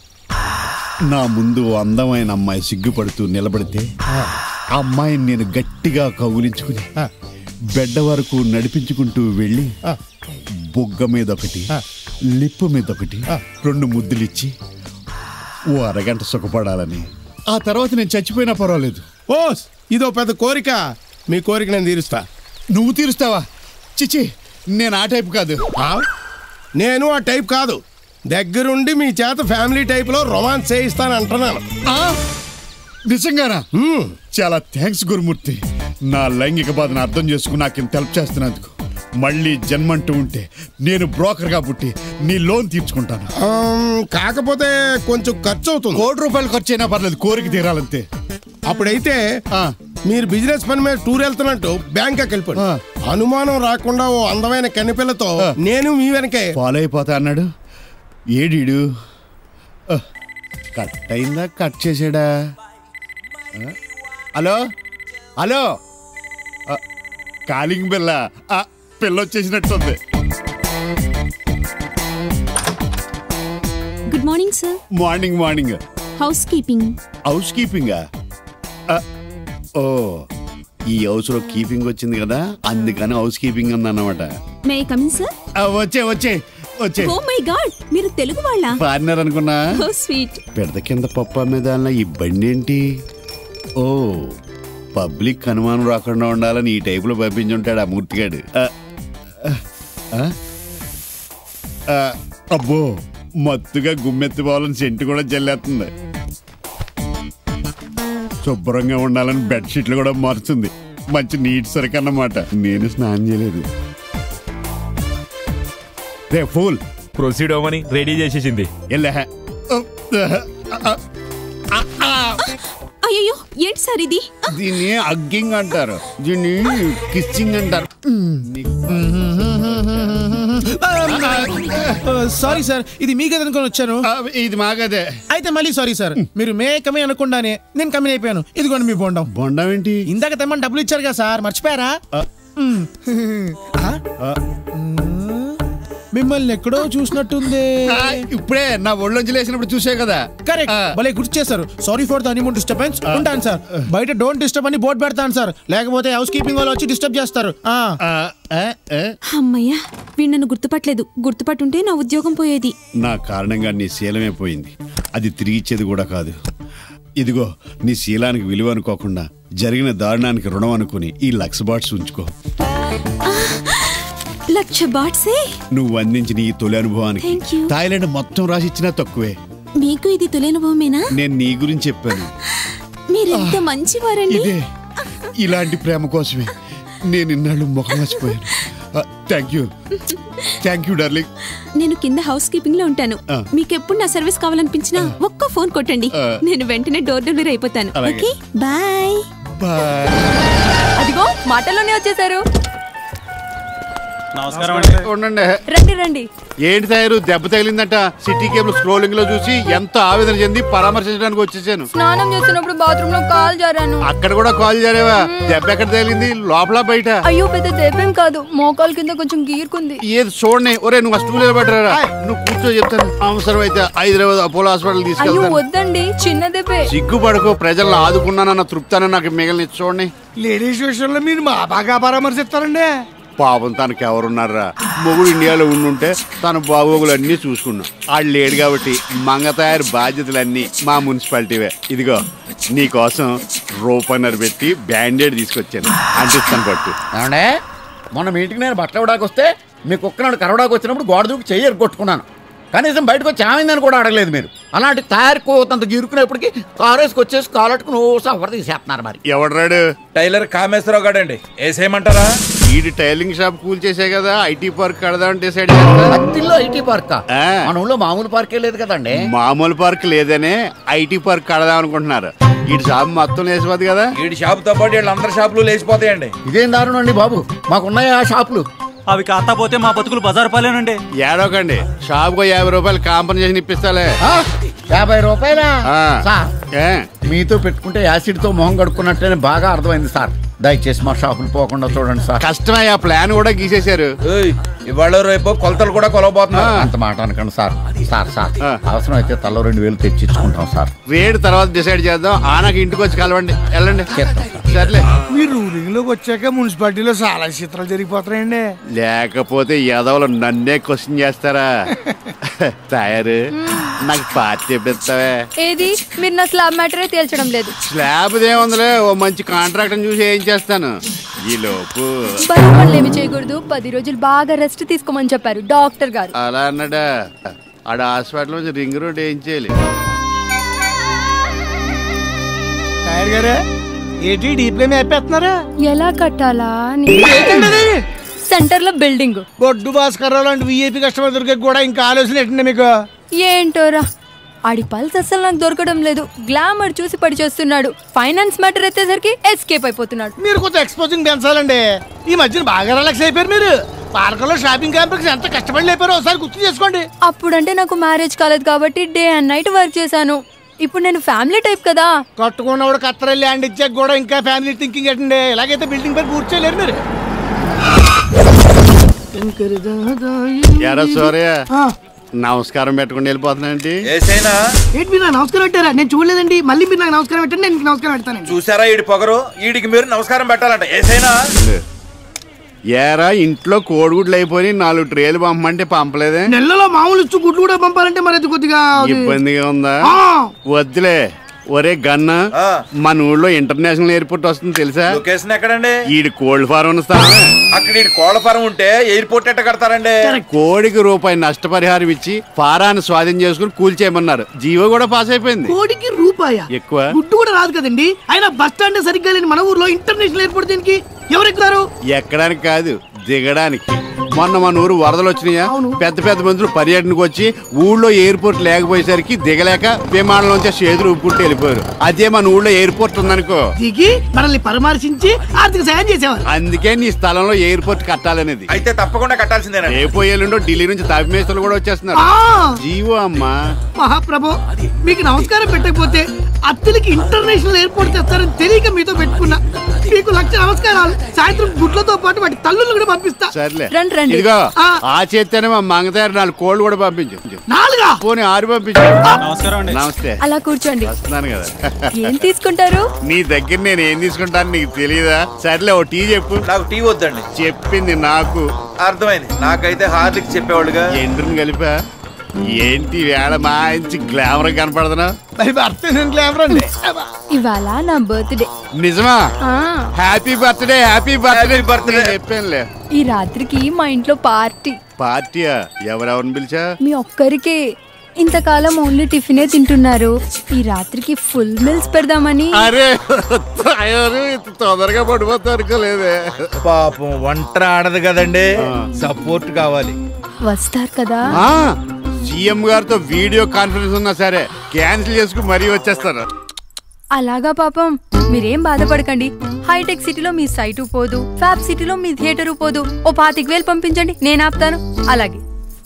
నా ముందు ఓ అందమైన అమ్మాయి సిగ్గుపడుతూ నిలబడితే ఆ అమ్మాయిని నేను గట్టిగా కౌగిలించుకుని బెడ్డ వరకు నడిపించుకుంటూ వెళ్ళి బుగ్గ మీద ఒకటి లిప్పు మీద ఒకటి రెండు ముద్దులిచ్చి ఓ అరగంట సుఖపడాలని ఆ తర్వాత నేను చచ్చిపోయినా పర్వాలేదు ఓ ఇదో పెద్ద కోరిక మీ కోరిక నేను తీరుస్తా నువ్వు తీరుస్తావా చిచి నేను ఆ టైప్ కాదు నేను ఆ టైప్ కాదు దగ్గరుండి మీ చేత ఫ్యామిలీ టైప్ లో రొమాన్స్ చేయిస్తాను అంటున్నాను నిజంగానా చాలా థ్యాంక్స్ గురుమూర్తి నా లైంగిక బాధను అర్థం చేసుకుని నాకు ఇంత హెల్ప్ చేస్తున్నందుకు మళ్ళీ జన్మంటూ ఉంటే నేను బ్రోకర్గా పుట్టి నీ లోన్ తీర్చుకుంటాను కాకపోతే కొంచెం ఖర్చు అవుతుంది కోటి రూపాయలు ఖర్చు అయినా పర్లేదు కోరిక తీరాలంతే అప్పుడైతే మీరు బిజినెస్ పని మీద టూర్ వెళ్తున్నట్టు బ్యాంకాక్ వెళ్ళిపోండి అనుమానం రాకుండా ఓ అందమైన కనిపిల్లతో నేను మీ వెనకే ఫాలో అయిపోతా అన్నాడు ఏడీడు ఆ, కట్ అయిందా కట్ చేసాడా ఆ, హలో హలో ఆ, కాలింగ్ బిల్ల ఆ, పిల్ల వచ్చేసినట్టుంది good morning sir morning morning housekeeping house కీపింగా ఓ ఈ హౌస్ లో కీపింగ్ వచ్చింది కదా అందుకని హౌస్ కీపింగ్ ఉందన్నమాట మే కమిన్ సార్ ఆ, వచ్చే వచ్చే వచ్చే ఓ మై గాడ్ మీరు తెలుగు వాళ్ళ పార్ట్నర్ అనుకున్నా ఓ స్వీట్ పెడత కింద పప్ప మీద అన్న ఈ బండి ఏంటి ఓ పబ్లిక్ అనుమానం రాకుండా ఉండాలని ఈ టైపులో పంపించుంటాడు ఆ మూర్తిగాడు ఆ, ఆ, ఆ, అబ్బో మత్తుగా గుమ్మెత్తిపోవాలని సెంటు కూడా జల్లేస్తుంది శుభ్రంగా ఉండాలని బెడ్షీట్లు కూడా మారుతుంది మంచి నీట్ సరికి అన్నమాట నేను స్నానం చేయలేదు రే ఫూల్ ప్రొసీడ్ అవ్వమని రెడీ చేసేసింది ఎల్లే అయ్యో ఏంటి సార్ ఇది దీన్ని అగ్గింగ్ అంటారు దీన్ని కిస్సింగ్ అంటారు సారీ సార్ ఇది మీ గది అనుకొని వచ్చాను ఇది మా గదే అయితే మళ్ళీ సారీ సార్ మీరు మే కమే అనకుండానే నేను కమ్మి అయిపోయాను ఇదిగోండి మీ బొండం బొండం ఏంటి ఇందాక తెమ్మని డబ్బులు ఇచ్చారు కదా సార్ మర్చిపోయారా మ్. ఆ? మిమ్మల్ని ఎక్కడో చూసినట్టుంది ఆ, ఇప్పుడే నా ఒళ్ళొంచి లేచినప్పుడు చూసే కదా కరెక్ట్ భలే గుర్తు చేశారు sorry for the honeymoon disturbance ఉంటాను సార్ బయట డోంట్ డిస్టర్బ్ అని బోర్డు పెడతాను సార్ లేకపోతే హౌస్ కీపింగ్ వాళ్ళు వచ్చి డిస్టర్బ్ చేస్తారు ఆ. అమ్మయ్యా వీడు నన్ను గుర్తుపట్టలేదు గుర్తుపట్టుంటే నా ఉద్యోగం పోయేది నా కారణంగా నీ శీలమే పోయింది అది తిరిగిచ్చేది కూడా కాదు ఇదిగో నీ శీలానికి విలువ అనుకోకుండా జరిగిన దారుణానికి రుణం అనుకుని ఈ లక్స్ బాట్స్ ఉంచుకో లక్ష బాట్సే నువ్వు అందించిన ఈ తొలి అనుభవానికి Thank you. థాయిలాండ్ మొత్తం రాసి ఇచ్చినా తక్కువే మీకు ఇది తొలనుభవమేనా నేను నీ గురించి చెప్పాను మీరెంత మంచివారండి ఇదే ఇలాంటి ప్రేమ కోసమే నేను ఇన్నాళ్ళు ముఖం మర్చిపోయాను thank you thank you darling నేను కింద హౌస్ కీపింగ్ లో ఉంటాను ఆ. మీకు ఎప్పుడు నా సర్వీస్ కావాలనిపించినా ఒక్క ఫోన్ కొట్టండి ఆ. నేను వెంటనే డోర్ డెలివరీ అయిపోతాను అలాగే. ఓకే బాయ్ అదిగో మాటల్లోనే వచ్చేసారు నమస్కారం ఉండండి రండి రండి ఏంటి తయారు దెబ్బ తగిలిందంట సిటీ కేబుల్ స్క్రోలింగ్ లో చూసి ఎంతో ఆవేదన చెంది పరామర్శించడానికి వచ్చేసాను స్నానం చేస్తున్నప్పుడు బాత్రూమ్ లో కాల్ జారాను అక్కడ కూడా కాల్ చేరేవా దెబ్బ ఎక్కడ తగిలింది లోపల బయట అయ్యో పెద్ద దెబ్బేం కాదు మోకాలు కింద కొంచెం గీరుకుంది ఏది చూడండి ఒరే నువ్వు ఫస్ట్ నిలబెట్టరా నువ్వు కూర్చో చెప్తాను అవసరం అయితే హైదరాబాద్ అపోలో హాస్పిటల్ అయ్యో తీసుకెళ్తాను వద్దండి చిన్న దెబ్బే సిగ్గుపడకు ప్రజలను ఆదుకున్నానన్న తృప్తాన నాకు మిగిలిన చూడండి లేడీస్ విషయంలో మీరు మా బాగా పరామర్శిస్తారండి పాపం తనకి ఎవరున్నారా మొగుడు ఇండియాలో ఉండుంటే తన బాగోగులు అన్నీ చూసుకున్నాం ఆడు లేడు కాబట్టి మంగ తయారు బాధ్యతలన్నీ మా మున్సిపాలిటీవే ఇదిగో నీకోసం రూపన్నర పెట్టి బ్యాండేడ్ తీసుకొచ్చాను అంటిస్తాను పట్టు ఏమండే మొన్న మీ ఇంటికి నేను బట్టలు ఇవ్వడానికి వస్తే మీ కుక్కనాడు కరవడానికి వచ్చినప్పుడు గోడ దూకి చెయ్యి కొట్టుకున్నాను కనీసం బయటకు వచ్చి ఏమైందని కూడా అడగలేదు మీరు అలాంటి తయారు కోతంత గిరుకునేప్పటికి కారు వేసుకొచ్చేసి కాలట్టుకుని ఓ సఫర్ తీసేస్తున్నారు మరి ఎవడ్రాడు టైలర్ కామేశ్వరరావు గాడండి వేసేయమంటారా ఈడు టైలింగ్ షాప్ కూల్ చేసే కదా ఐటీ పార్క్ కడదామని డిసైడ్ అత్తిల్లో ఐటీ పార్క్ మన ఊళ్ళో మామూలు పార్కే లేదు కదండి మామూలు పార్క్ లేదనే ఐటీ పార్క్ కడదాం అనుకుంటున్నారు ఈ షాప్ మొత్తం వేసిపోద్ది కదా వీడి షాపుతో పాటు వీళ్ళందరి షాపులు లేచిపోతాయండి ఇదేం దారుణం అండి బాబు మాకున్నాయి ఆ షాపులు అవి కాకపోతే మా బతుకులు బజారు పాలేనండి ఏడోకండి షాప్ యాభై రూపాయలు కాంపన్సేషన్ ఇప్పిస్తాలే యాభై రూపాయల ఆ. సార్ ఏ? మీతో పెట్టుకుంటే యాసిడ్ తో మొహం కడుక్కున్నట్టేనే బాగా అర్థమైంది సార్ దయచేసి మా షాపులు పోకుండా చూడండి సార్ కష్టమే ఆ ప్లాన్ కూడా గీసేశారు ఇవాళ రేపు కొలతలు కూడా కొలవబోతున్నారు అంత మాట అనకండి సార్ సార్ సార్ అవసరం అయితే తలో రెండు వేలు తెచ్చిచ్చుకుంటాం సార్ రేటు తర్వాత డిసైడ్ చేద్దాం ఆ నాకు ఇంటికి వచ్చి కలవండి వెళ్ళండి సర్లే మీరు రూలింగ్ లోకి వచ్చాక మున్సిపాలిటీలో చాలా చిత్రాలు జరిగిపోతున్నాయండి లేకపోతే యాదవులు నన్నే క్వశ్చన్ చేస్తారా తయారు నాకు పార్టీ ఎప్పిస్తావే ఏది మీరు నా స్లాబ్ మ్యాటరే తేల్చడం లేదు స్లాబ్ ఏముందిలే ఓ మంచి కాంట్రాక్ట్ చూసి ఏం చేస్తాను ఈ లోపు బరువు పనులు ఏమి చేయకూడదు పది రోజులు బాగా రెస్ట్ తీసుకోమని చెప్పారు డాక్టర్ గారు అలా అన్నాడా ఆడ హాస్పిటల్ నుంచి రింగ్ రోడ్ ఏం చేయాలి టైర్ గారే ఏంటి డీప్లే మేపేస్తున్నారా ఎలా కట్టాలా అని సెంటర్ లో బిల్డింగ్ బొడ్డు భాస్కర్ లాంటి విఐపి కస్టమర్ దొరికే కూడా ఇంకా ఆలోచన ఏంటండి మీకు ఏంటోరా ఆడి పల్స్ అసలు నాకు దొరకడం లేదు గ్లామర్ చూసి పడి చేస్తున్నాడు ఫైనాన్స్ మ్యాటర్ ఎత్తేసరికి ఎస్కేప్ అయిపోతున్నాడు మీరు కొంచెం ఎక్స్పోజింగ్ పెంచాలండి ఈ మధ్యన బాగా రిలాక్స్ అయిపోయారు మీరు పార్కులో షాపింగ్ కాంప్లెక్స్ ఎంత కష్టపడి లేపారో ఒకసారి గుర్తు చేసుకోండి అప్పుడంటే నాకు మ్యారేజ్ కాలేదు కాబట్టి డే అండ్ నైట్ వర్క్ చేశాను ఇప్పుడు నేను ఫ్యామిలీ టైప్ కదా కట్టుకున్నవాడు కత్తర ల్యాండ్ ఇచ్చాక కూడా ఇంకా ఫ్యామిలీ థింకింగ్ ఏంటండి ఇలాగైతే బిల్డింగ్ పై పూర్తి చేయలేరు మీరు ఎరా సూర్య నమస్కారం పెట్టుకుని వెళ్ళిపోతున్నాంటి ఏసైనా ఏంటి మీరు నాకు నమస్కారం పెట్టారా నేను చూడలేదండి మళ్ళీ మీరు నాకు నమస్కారం పెట్టండి నేను మీకు నమస్కారం పెడతానండి చూసారా ఈడి పొగరు ఈడికి మీరు నమస్కారం పెట్టాలంట ఏసైనా ఏరా ఇంట్లో కోడిగుడ్లు అయిపోయి నాలుగు ట్రేలు పంపమంటే పంపలేదే నెలలో మామూలు ఇచ్చు గుడ్లు కూడా పంపాలంటే మరి అది కొద్దిగా అది- ఇబ్బందిగా ఉందా ఆ. వద్దులే ఒరే గన్న మన ఊళ్ళో ఇంటర్నేషనల్ ఎయిర్పోర్ట్ వస్తుంది తెలుసా లొకేషన్ ఎక్కడండి ఈడి కోల్డ్ ఫారం ఉన్న స్థలమే అక్కడ ఈడి కోళ్ల ఫారం ఉంటే ఎయిర్పోర్ట్ ఎట్ట కడతారండి కోడికి రూపాయి నష్టపరిహారం ఇచ్చి ఫారాన్ని స్వాధీనం చేసుకుని కూల్చేయమన్నారు జీవో కూడా పాస్ అయిపోయింది కోడికి రూపాయ ఎక్కువ గుడ్డు కూడా రాదు కదండి ఆయన బస్ స్టాండ్ సరిగ్గా లేని మన ఊర్లో ఇంటర్నేషనల్ ఎయిర్పోర్ట్ దీనికి ఎవరు ఎక్కుతారు ఎక్కడానికి కాదు దిగడానికి మొన్న మన ఊరు వరదలు వచ్చినాయా పెద్ద పెద్ద మందులు పర్యటనకు వచ్చి ఊళ్ళో ఎయిర్పోర్ట్ లేకపోయేసరికి దిగలేక విమానంలోంచి చేతులు ఉప్పుకుంటూ వెళ్ళిపోయారు అదే మన ఊళ్ళో ఎయిర్పోర్ట్ ఉందనుకో దిగి మనల్ని పరామర్శించి ఆర్థిక సాయం చేసేవారు అందుకే నీ స్థలంలో ఎయిర్పోర్ట్ కట్టాలనేది అయితే తప్పకుండా కట్టాల్సిందేనా రేపు ఎల్లుండో ఢిల్లీ నుంచి తవిమేస్తులు కూడా వచ్చేస్తున్నారు ఆ! జీవో అమ్మా మహాప్రభు మీకు నమస్కారం పెట్టకపోతే అత్తలకి ఇంటర్నేషనల్ ఎయిర్పోర్ట్ తెస్తారని తెలియక మీతో పెట్టుకున్నా మీకు లక్ష నమస్కారాలు సాయంత్రం గుడ్లతో పాటు వాటి తల్లులు కూడా పంపిస్తా సర్లే రండి, రండి. ఇదిగో ఆ. ఆ చేత్తేనే మా మంగతారు నాలుగు కోళ్ళు కూడా పంపించు నాలుగా పోనీ ఆరు పంపించు నమస్కారం నమస్తే అలా కూర్చోండి వస్తున్నాను కదా ఏం తీసుకుంటారు నీ దగ్గర నేను ఏం తీసుకుంటాను నీకు తెలియదా సర్లే ఓ టీ చెప్పు నాకు టీ వద్దండి చెప్పింది నాకు అర్థమైంది నాకైతే హార్లిక్ చెప్పేవాళ్ళుగా ఎండ్రిని కలిపా ఏంటి వేళ మంచి గ్లామర్ కనపడుతున్నా మరి భర్త గ్లామర్ అండి ఇవాళ నా బర్త్డే నిజమా ఆ, happy birthday happy birthday birthday చెప్పానులే ఈ రాత్రికి మా ఇంట్లో పార్టీ పార్టీయా ఎవరెవరిని పిలిచా మీ ఒక్కరికే ఇంతకాలం ఓన్లీ టిఫినే తింటున్నారు ఈ రాత్రికి ఫుల్ మీల్స్ పెడదామని అరే తయారు ఇంత తొందరగా పడిపోతా అనుకోలేదే పాపం వంట ఆడదు కదండి సపోర్ట్ కావాలి వస్తారు కదా సీఎం గారితో వీడియో కాన్ఫరెన్స్ ఉన్నా సరే క్యాన్సిల్ చేసుకుని మరీ వచ్చేస్తారు అలాగా పాపం మీరేం బాధపడకండి హైటెక్ సిటీలో మీ సైటు పోదు ఫ్యాబ్ సిటీలో మీ థియేటరు పోదు ఓ పాతిక వేలు పంపించండి నేను ఆపుతాను అలాగే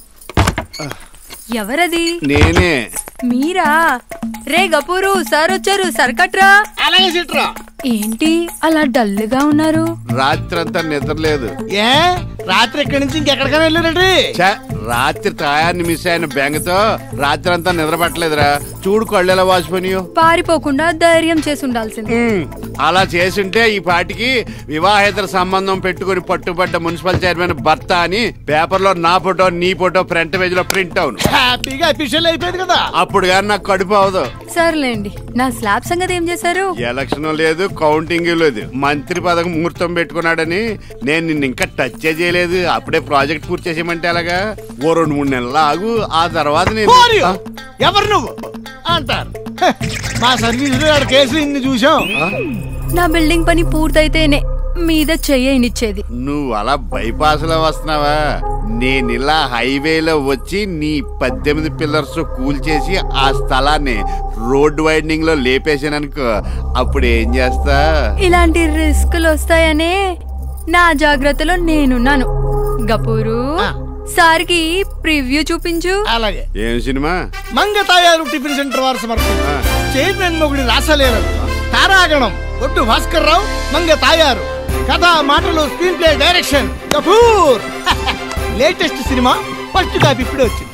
ఎవరది నేనే మీరా రే గపూరు సార్ వచ్చారు సర్కట్రా అలాగే సిట్రా ఏంటి అలా డల్గా ఉన్నారు రాత్రంతా నిద్రలేదు ఏ రాత్రి ఇక్కడి నుంచి ఇంకెక్కడికైనా వెళ్ళారండి ఛ, రాత్రి తాయాన్ని మిస్ అయిన బెంగతో రాత్రి అంతా నిద్ర పట్టలేదురా చూడు కళ్ళు ఎలా వాసిపోయినాయో పారిపోకుండా ధైర్యం చేసి ఉండాల్సింది అలా చేసుంటే ఈ పాటికి వివాహేతర సంబంధం పెట్టుకుని పట్టుబడ్డ మున్సిపల్ చైర్మన్ భర్త అని పేపర్లో నా ఫోటో నీ ఫోటో ఫ్రంట్ పేజ్ లో ప్రింట్ అవును హ్యాపీగా అఫీషియల్ అయిపోయింది కదా అప్పుడు కానీ నాకు కడుపు అవదు సర్లేండి నా స్లాబ్ సంగతి ఏం చేశారు ఎలక్షన్ లేదు కౌంటింగ్ లేదు మంత్రి పదవి ముహూర్తం పెట్టుకున్నాడని నేను నిన్ను ఇంకా టచ్ చేయలేదు అప్పుడే ప్రాజెక్ట్ పూర్తి చేసేయమంటే అలాగా ఓ రెండు మూడు నెలలు ఆగు ఆ తర్వాత నేను Who are you? ఎవరు నువ్వు అంటారు హ, మా సర్వీస్ కేసులు ఇన్ని చూసాం నా బిల్డింగ్ పని పూర్తయితేనే మీద చెయ్యనిచ్చేది నువ్వు అలా బైపాస్ లో వస్తున్నావా నేను ఇలా హైవేలో వచ్చి నీ పద్దెనిమిది పిల్లర్స్ కూల్చేసి ఆ స్థలాన్ని రోడ్ వైడనింగ్ లో లేపేసాననుకో అప్పుడు ఏం చేస్తా ఇలాంటి రిస్కులు వస్తాయనే నా జాగ్రత్తలో నేనున్నాను గపూరు సార్కి ప్రివ్యూ చూపించు అలాగే ఏం సినిమా మంగతాయారు టిఫిన్ సెంటర్ వారు సమర్పించు చైర్మన్ మొగుడి రాసలేరు తారాగణం ఒట్టు భాస్కర్ రావు మంగ తాయారు కథ మాటలు screenplay direction Kapoor latest cinema first copy ఇప్పుడే వచ్చింది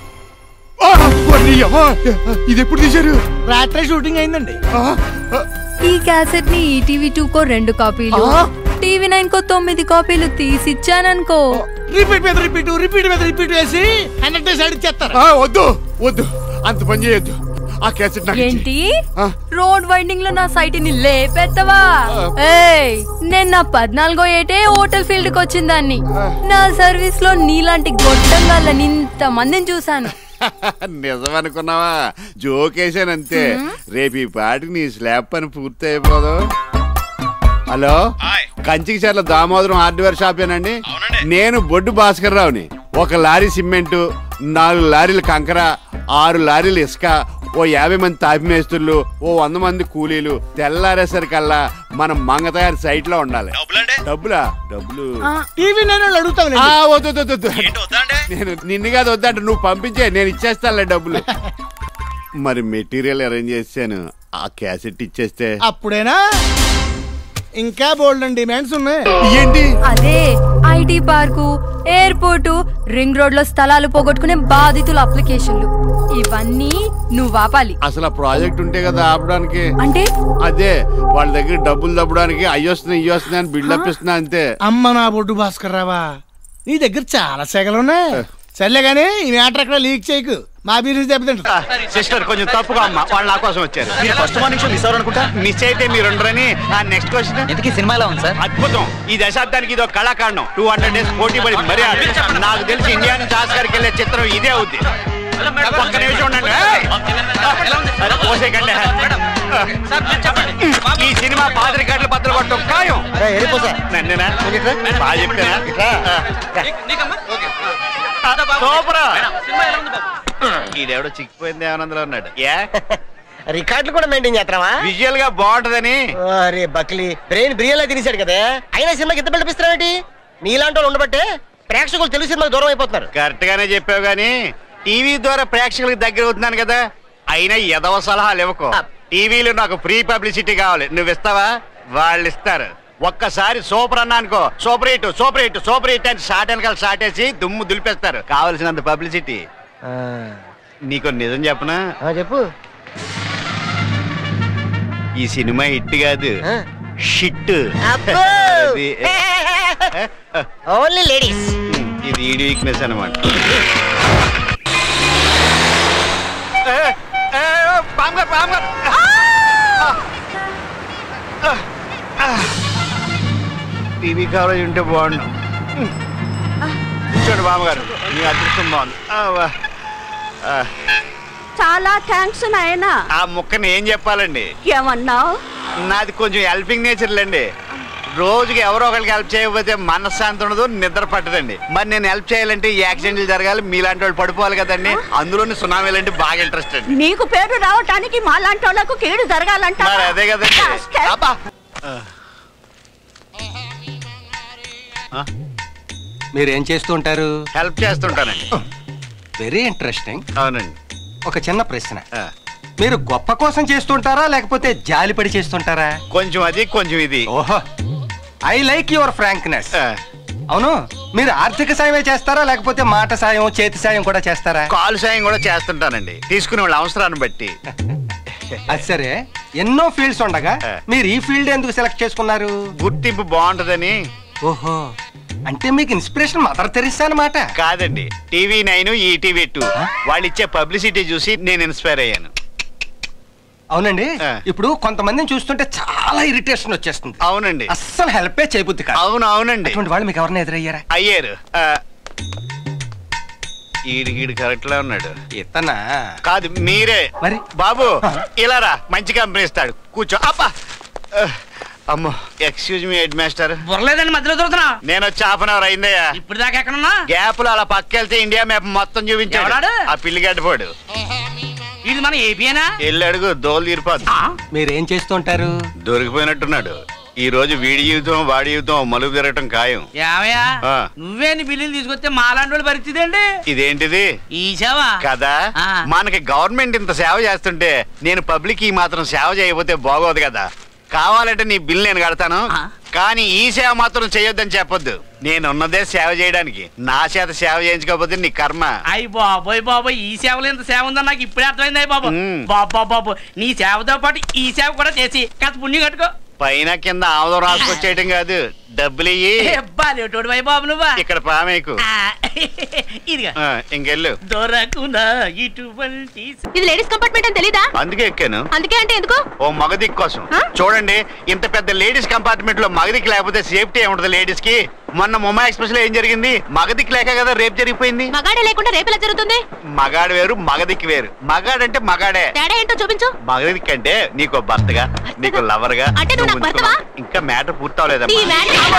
ఇది ఎప్పుడు తీశారు రాత్రి షూటింగ్ అయిందండి ఈ క్యాసెట్ ని ఈటీవీ టూ కో రెండు కాపీలు టీవీ నైన్ కో తొమ్మిది కాపీలు తీసిచ్చాననుకో రిపీట్ మీద రిపీట్ రిపీట్ మీద రిపీట్ వేసి హండ్రెడ్ డేస్ అడిగి చేస్తారు ఆ, వద్దు వద్దు అంత పని చేయొద్దు ఆ క్యాసెట్ నాకు ఇచ్చేయ్. ఏంటి ఆ. రోడ్ వైండింగ్ లో నా సైట్ ని లేపెత్తవా ఏయ్ నేను నా పద్నాలుగో ఏటే హోటల్ ఫీల్డ్ కి వచ్చిందాన్ని నా సర్వీస్ లో నీలాంటి గొట్టంగాళ్ళని ఇంత మందిని చూసాను నిజం అనుకున్నావా జోకేశానంతే రేపు ఈ పాటికి నీ స్లాబ్ పని పూర్తి అయిపోదు హలో కంచికి చర్ల దామోదరం హార్డ్వేర్ షాపేనండి నేను బొడ్డు భాస్కర్ రావుని ఒక లారీ సిమెంటు నాలుగు లారీలు కంకర ఆరు లారీలు ఇసుక ఓ యాభై మంది తాపి మేస్తులు ఓ వంద మంది కూలీలు తెల్లారేసరికల్లా మనం మంగతయారు సైట్ లో ఉండాలి డబ్బులా డబ్బులు టీవీ నేను అడుగుతాను ఆ, వద్దు, వద్దు, వద్దు. నేను నిన్ను కాదు వద్దంట నువ్వు పంపించే నేను ఇచ్చేస్తానులే డబ్బులు మరి మెటీరియల్ అరేంజ్ చేశాను ఆ క్యాసెట్ ఇచ్చేస్తే అప్పుడేనా ఇంకా బోల్డ్ డిమాండ్స్ ఉన్నాయి ఏంటి అదే IT park airport ring road లో స్థలాలు పోగొట్టుకునే బాధితుల అప్లికేషన్లు ఇవన్నీ నువ్వు ఆపాలి అసలు ఆ ప్రాజెక్ట్ ఉంటే కదా ఆపడానికి అంటే అదే వాళ్ళ దగ్గర డబ్బులు దబ్బడానికి అయ్యొస్తున్నాయి ఇయ్యొస్తున్నాయి అని బిల్డప్ ఇస్తున్నా అంతే అమ్మ నా బొడ్డు భాస్కర్ రావా నీ దగ్గర చాలా సెగలు ఉన్నాయి సర్లే కానీ ఈ మ్యాటర్ అక్కడ లీక్ చేయకు మా బిజినెస్ దెబ్బతింటా సిస్టర్ కొంచెం తప్పుగా అమ్మ వాళ్ళు నా కోసం వచ్చారు మీరు ఫస్ట్ మార్నింగ్ షో మిస్ అవ్వరు అనుకుంటా మిస్ అయితే మీరు ఉండరని ఆ నెక్స్ట్ క్వశ్చన్ ఎందుకు సినిమాలో ఉంది సార్ అద్భుతం ఈ దశాబ్దానికి ఇది ఒక కళాకాండం టూ హండ్రెడ్ డేస్ పోటీ పడి మరీ ఆడింది. నాకు తెలిసి ఇండియా నుంచి ఆస్కార్కి వెళ్ళే చిత్రం ఇదే అవుద్ది ఒక్క నిమిషం ఉండండి ఏయ్! అరే, పోసేయకండి. ఈ సినిమా పాత రికార్డులు బద్దలు కొట్టడం ఖాయం నన్నేనా బాగా చెప్పానా సూపరా ఈడెవడో చిక్కిపోయింది ఏమనందులో ఉన్నాడు ఏ రికార్డులు కూడా మెయింటైన్ చేస్తావా విజువల్ గా బాగుంటదని అరే బక్లీ బ్రెయిన్ బిర్యానీ తినేశాడు కదా అయినా సినిమాకి ఎంత పిలిపిస్తున్నావేంటి నీలాంటి వాళ్ళు ఉండబట్టే ప్రేక్షకులు తెలుగు సినిమాకి దూరం అయిపోతున్నారు కరెక్ట్ గానే చెప్పావు గానీ టీవీ ద్వారా ప్రేక్షకులకు దగ్గర అవుతున్నాను కదా అయినా ఎదవ సలహాలు ఇవ్వకు టీవీలో నాకు ఫ్రీ పబ్లిసిటీ కావాలి నువ్వు ఇస్తావా వాళ్ళు ఇస్తారు ఒక్కసారి సూపర్ అన్నా అనుకో super hit super hit super hit అని షార్ట్ వెనకాల షార్ట్ వేసి దుమ్ము దులిపేస్తారు కావలసినంత పబ్లిసిటీ నీకు నిజం చెప్పనా చెప్పు ఈ సినిమా హిట్ కాదు షిట్ అది, ఓన్లీ లేడీస్ ఇది ఈడి వీక్నెస్ అనమాట టీవీ కవరేజ్ ఉంటే బాగుండు కూర్చోండి బామ్మగారు మీ అదృష్టం బాగుంది ఆ, వా. ఆ, చాలా థ్యాంక్స్ నాయనా ఆ ముక్కని ఏం చెప్పాలండి ఏమన్నావు నాది కొంచెం హెల్పింగ్ నేచర్ లేండి రోజుకి ఎవరో ఒకరికి హెల్ప్ చేయకపోతే మనశ్శాంతి ఉండదు నిద్ర పట్టదండి మరి నేను హెల్ప్ చేయాలంటే ఈ యాక్సిడెంట్లు జరగాలి మీలాంటి వాళ్ళు పడిపోవాలి కదండి అందులోని సునామీలు అంటే బాగా ఇంట్రెస్ట్ అండి నీకు పేరు రావటానికి మా లాంటి వాళ్ళకు కీడు జరగాలంట మరి అదే కదండి అబ్బా. మీరు ఏం చేస్తూ ఉంటారు హెల్ప్ చేస్తుంటానండి వెరీ ఇంట్రెస్టింగ్ అవునండి ఒక చిన్న ప్రశ్న మీరు గొప్ప కోసం చేస్తుంటారా లేకపోతే జాలిపడి చేస్తుంటారా కొంచెం అది కొంచెం ఇది ఓహో ఐ లైక్ యువర్ ఫ్రాంక్నెస్ అవును మీరు ఆర్థిక సాయమే చేస్తారా లేకపోతే మాట సాయం చేతి సాయం కూడా చేస్తారా కాలు సాయం కూడా చేస్తుంటానండి తీసుకునే వాళ్ళ అవసరాన్ని బట్టి అది సరే ఎన్నో ఫీల్డ్స్ ఉండగా మీరు ఈ ఫీల్డ్ ఎందుకు సెలెక్ట్ చేసుకున్నారు గుర్తింపు బాగుంటదని ఓహో అంటే మీకు ఇన్స్పిరేషన్ మదర్ తెరిసా అనమాట కాదండి TV nine ETV two వాళ్ళు ఇచ్చే పబ్లిసిటీ చూసి నేను ఇన్స్పైర్ అయ్యాను అవునండి ఇప్పుడు కొంతమందిని చూస్తుంటే చాలా ఇరిటేషన్ వచ్చేస్తుంది అవునండి అస్సలు హెల్పే చేయబుద్ది కాదు అవును అవునండి అటువంటి వాళ్ళు మీకు ఎవరైనా ఎదురయ్యారా అయ్యారు ఆ, ఈడు ఈడు కరెక్ట్ లా ఉన్నాడు ఇతనా కాదు మీరే మరి బాబు ఇలా రా మంచి కంపెనీ ఇస్తాడు కూర్చో అబ్బా ఆ, అమ్మో ఎక్స్క్యూజ్ మీ హెడ్ మాస్టర్ బుర్రలేదండి మధ్యలో దొరుకుతున్నా నేను వచ్చి హాఫ్ అన్ అవర్ అయిందయ్యా ఇప్పుడు దాకా ఎక్కడున్నా గ్యాప్ లో అలా పక్కెళ్తే ఇండియా మ్యాప్ మొత్తం చూపించాడు ఎవడాడు? ఆ పిల్లిగడ్డ పోడు ఇది మన ఏపీనా వెళ్ళి అడుగు దోలు తీరిపోద్ది మీరు ఏం చేస్తుంటారు దొరికిపోయినట్టున్నాడు ఈ రోజు వీడి జీవితం వాడి జీవితం మలుపు తిరగటం ఖాయం ఏమయ్యా ఆ. నువ్వేని బిల్లులు తీసుకొస్తే మాలాంటి వాళ్ళు పరిస్థితి ఏంటి ఇదేంటిది ఈ సేవా కదా ఆ. మనకి గవర్నమెంట్ ఇంత సేవ చేస్తుంటే నేను పబ్లిక్ ఈ మాత్రం సేవ చేయకపోతే బాగోదు కదా కావాలంటే నీ బిల్ నేను కడతాను కానీ ఈ సేవ మాత్రం చేయొద్దని చెప్పొద్దు నేను ఉన్నదే సేవ చేయడానికి నా చేత సేవ చేయించుకోకపోతే నీ కర్మ అయ్యి బాబోయ్ బాబోయ్ ఈ సేవలో ఎంత సేవ ఉందని నాకు ఇప్పుడే అర్థమైంది అయ్యి బాబు బాబా బాబు నీ సేవతో పాటు ఈ సేవ కూడా చేసి కాస్త పుణ్యం కట్టుకో పైన కింద ఆముదం రాసుకొచ్చేయటం కాదు డబ్బులు ఇయ్యి బాలేటోడు అయ్యి బాబు నువ్వా ఇక్కడ పామేకు ఆ, ఇదిగా ఆ, ఇంకెళ్ళు దొరకునా ఇటువంటి ఇది లేడీస్ కంపార్ట్మెంట్ అని తెలీదా అందుకే ఎక్కాను అందుకే అంటే ఎందుకు ఓ మగదిక్ కోసం చూడండి ఇంత పెద్ద లేడీస్ కంపార్ట్మెంట్ లో మగదిక్ లేకపోతే సేఫ్టీ ఏముంటది లేడీస్ కి మొన్న ముంబై ఎక్స్ప్రెస్ లో ఏం జరిగింది మగదిక్ లేక కదా రేపు జరిగిపోయింది మగాడే లేకుండా రేపెలా జరుగుతుంది మగాడు వేరు మగదిక్ వేరు మగాడంటే మగాడే తేడా ఏంటో చూపించు మగదిక్ అంటే నీకు భర్తగా నీకు లవర్ గా అంటే నువ్వు నాకు నువ్వు భర్తవా? ఉంచుకున్నావు. ఇంకా మ్యాటర్ నీ పూర్తవలేదమ్మా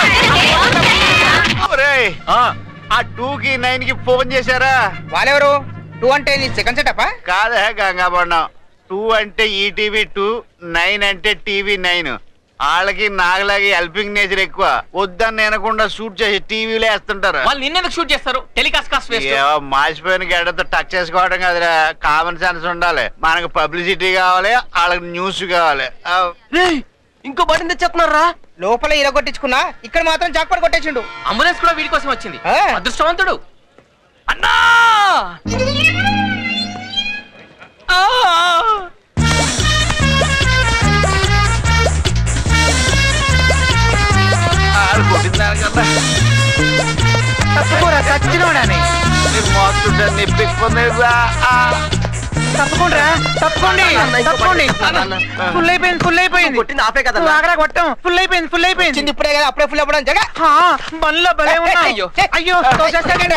ఒరేయ్, ఆ టూ కి నైన్ కి ఫోన్ చేశారా వాళ్ళెవరు టూ అంటే నీ సెకండ్ సెటప్ కాదే గంగాబొండం టూ అంటే ఈటీవీ టూ నైన్ అంటే టీవీ నైన్ వాళ్ళకి నాగలాగి హెల్పింగ్ నేచర్ ఎక్కువ వద్దని వినకుండా షూట్ చేసి టీవీలో వేస్తుంటారు వాళ్ళు నిన్నెందుకు షూట్ చేస్తారు టెలికాస్ట్ కాస్ట్ వేస్ట్ ఏవో మాసిపోయిన గడ్డతో టచ్ చేసుకోవడం కదరా కామన్ సెన్స్ ఉండాలి మనకు పబ్లిసిటీ కావాలి వాళ్ళకి న్యూస్ కావాలి ఆ, ఇంకో బటన్ తెచ్చేస్తున్నారా లోపల ఇరగొట్టించుకున్నా ఇక్కడ మాత్రం జాక్పాట్ కొట్టేసిండు అంబులెన్స్ కూడా వీడి కోసం వచ్చింది అదృష్టవంతుడు అన్నా ఆ! ఆడు కొట్టిందారు కదా తప్పుకోరా చచ్చినోడని నీ మోస్తుంటే నిప్పిపోతుంది తప్పకుండా తప్పకోండి తప్పకోండి ఫుల్ అయిపోయింది ఫుల్ అయిపోయింది కొట్టింది ఆపే కదా ఆగరా కొట్టం ఫుల్ అయిపోయింది ఫుల్ అయిపోయింది ఇప్పుడే కదా అప్పుడే ఫుల్ అవ్వడం జగ బండ్లో భలే ఉన్నా అయ్యో అయ్యో తోసేస్తాడండి.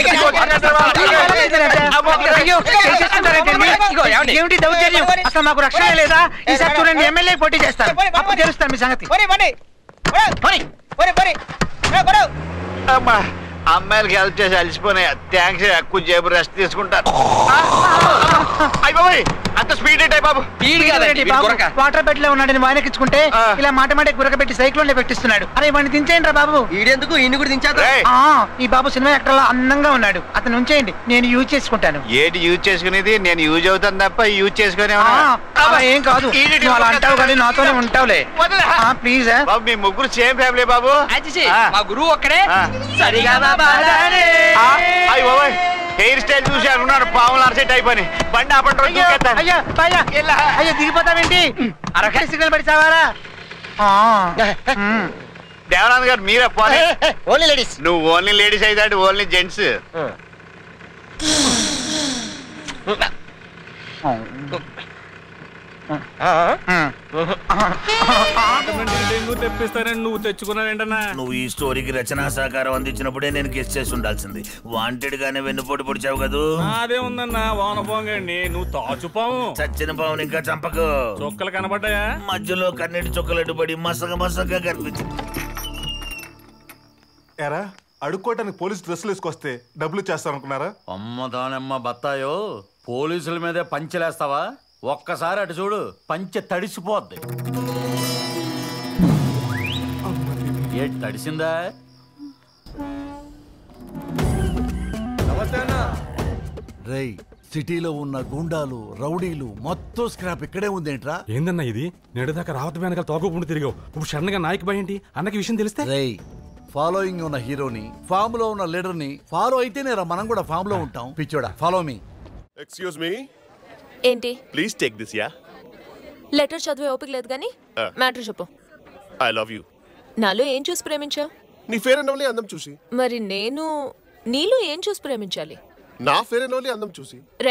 అయ్యో చేసేసుకుంటారేంటండి? ఏమిటి దౌర్జన్యం అసలు మాకు రక్షణ లేదా ఈసారి చూడండి ఎమ్మెల్యే పోటీ చేస్తారు అప్పుడు తెలుస్తాను మీ సంగతి అమ్మా అమ్మాయిలకి హెల్ప్ చేసి అలసిపోయినాయి థ్యాంక్స్ ఎక్కువ జేబు రెస్ట్ తీసుకుంటాను అయిపోయి అంత స్పీడ్ ఏంటి బాబు వాటర్ బెడ్ లో ఉన్నాడని వానకిచ్చుకుంటే ఇలా మాట మాట గురక పెట్టి సైక్లోన్ లో పెట్టిస్తున్నాడు అరే వాడిని దించేయండి రా బాబు ఈడెందుకు ఈయన కూడా దించేద్దాం ఆ, ఈ బాబు సినిమా యాక్టర్ లా అందంగా ఉన్నాడు అతను ఉంచేయండి నేను యూజ్ చేసుకుంటాను ఏంటి యూజ్ చేసుకునేది నేను యూజ్ అవుతాను తప్ప యూజ్ చేసుకునే ఆ, అలా ఏం కాదు నువ్వు అలా అంటావు కానీ నాతోనే ఉంటావులే ప్లీజ్ బాబు మీ ముగ్గురు సేమ్ ఫ్యామిలీ బాబు ఆ. మా గురువు ఒక్కడే ఆ. సరిగా ఆ, అయ్ బాబోయ్ హెయిర్ స్టైల్ చూసి అనుకున్నాను పాములు అరసెట్ అయిపోయి బండి ఆపండి రోజు దూకేస్తాను. అయ్యా అయ్యా అయ్యా దిగిపోతావేంటి అరగంట సిగ్నల్ పడి చావారా దేవనాథ్ గారు మీరే పోనీ ఓన్లీ లేడీస్ నువ్వు ఓన్లీ లేడీస్ అయితే ఓన్లీ జెంట్స్ తెప్పిస్తానని నువ్వు తెచ్చుకున్నావేంటన్నా నువ్వు ఈ స్టోరీకి రచనా సహకారం అందించినప్పుడే నేను గెస్ట్ చేసి ఉండాల్సింది వాంటెడ్ గానే వెన్నుపోటు పొడిచావు కదూ అదే ఉందన్నా వాన పోంగండి నువ్వు తాచుపావు చచ్చిన పావుని ఇంకా చంపకు చుక్కలు కనబడ్డాయా మధ్యలో కన్నీటి చుక్కలు అడ్డుపడి మసగ మసగగా కనిపించింది ఎరా అడుక్కోవటానికి పోలీస్ డ్రెస్సులు వేసుకొస్తే డబ్బులు ఇచ్చేస్తారనుకున్నారా అమ్మ దానమ్మ బత్తాయో పోలీసుల మీదే పంచెలేస్తావా ఒక్కసారి అటు చూడు పంచె తడిసిపోద్ది ఏ తడిసిందా నమస్తే అన్న రేయ్ సిటీలో ఉన్న గుండాలు రౌడీలు మొత్తం స్క్రాప్ ఇక్కడే ఉందేంట్రా ఏందన్నా ఇది నేడుదాకా రావత వెనకాల తోకకుండా తిరిగావు ఇప్పుడు సడన్ గా నాయక్ భయ ఏంటి అన్నకి విషయం తెలిస్తే రేయ్ ఫాలోయింగ్ ఉన్న హీరోని ఫామ్ లో ఉన్న లీడర్ ని ఫాలో అయితేనే రా మనం కూడా ఫామ్ లో ఉంటాం పిచ్చోడా ఫాలో మీ ఎక్స్క్యూజ్ మీ ఏంటి ప్లీజ్ టేక్ దిస్ యా లెటర్ చదివే ఓపిక లేదు కానీ మ్యాటర్ చెప్పు ఐ లవ్ యూ నాలో ఏం చూసి ప్రేమించావు నీ ఫేర్ అండ్ లవ్లీ అందం చూసి మరి నేను నీలో ఏం చూసి ప్రేమించాలి నా ఫేర్ అండ్ లవ్లీ అందం చూసి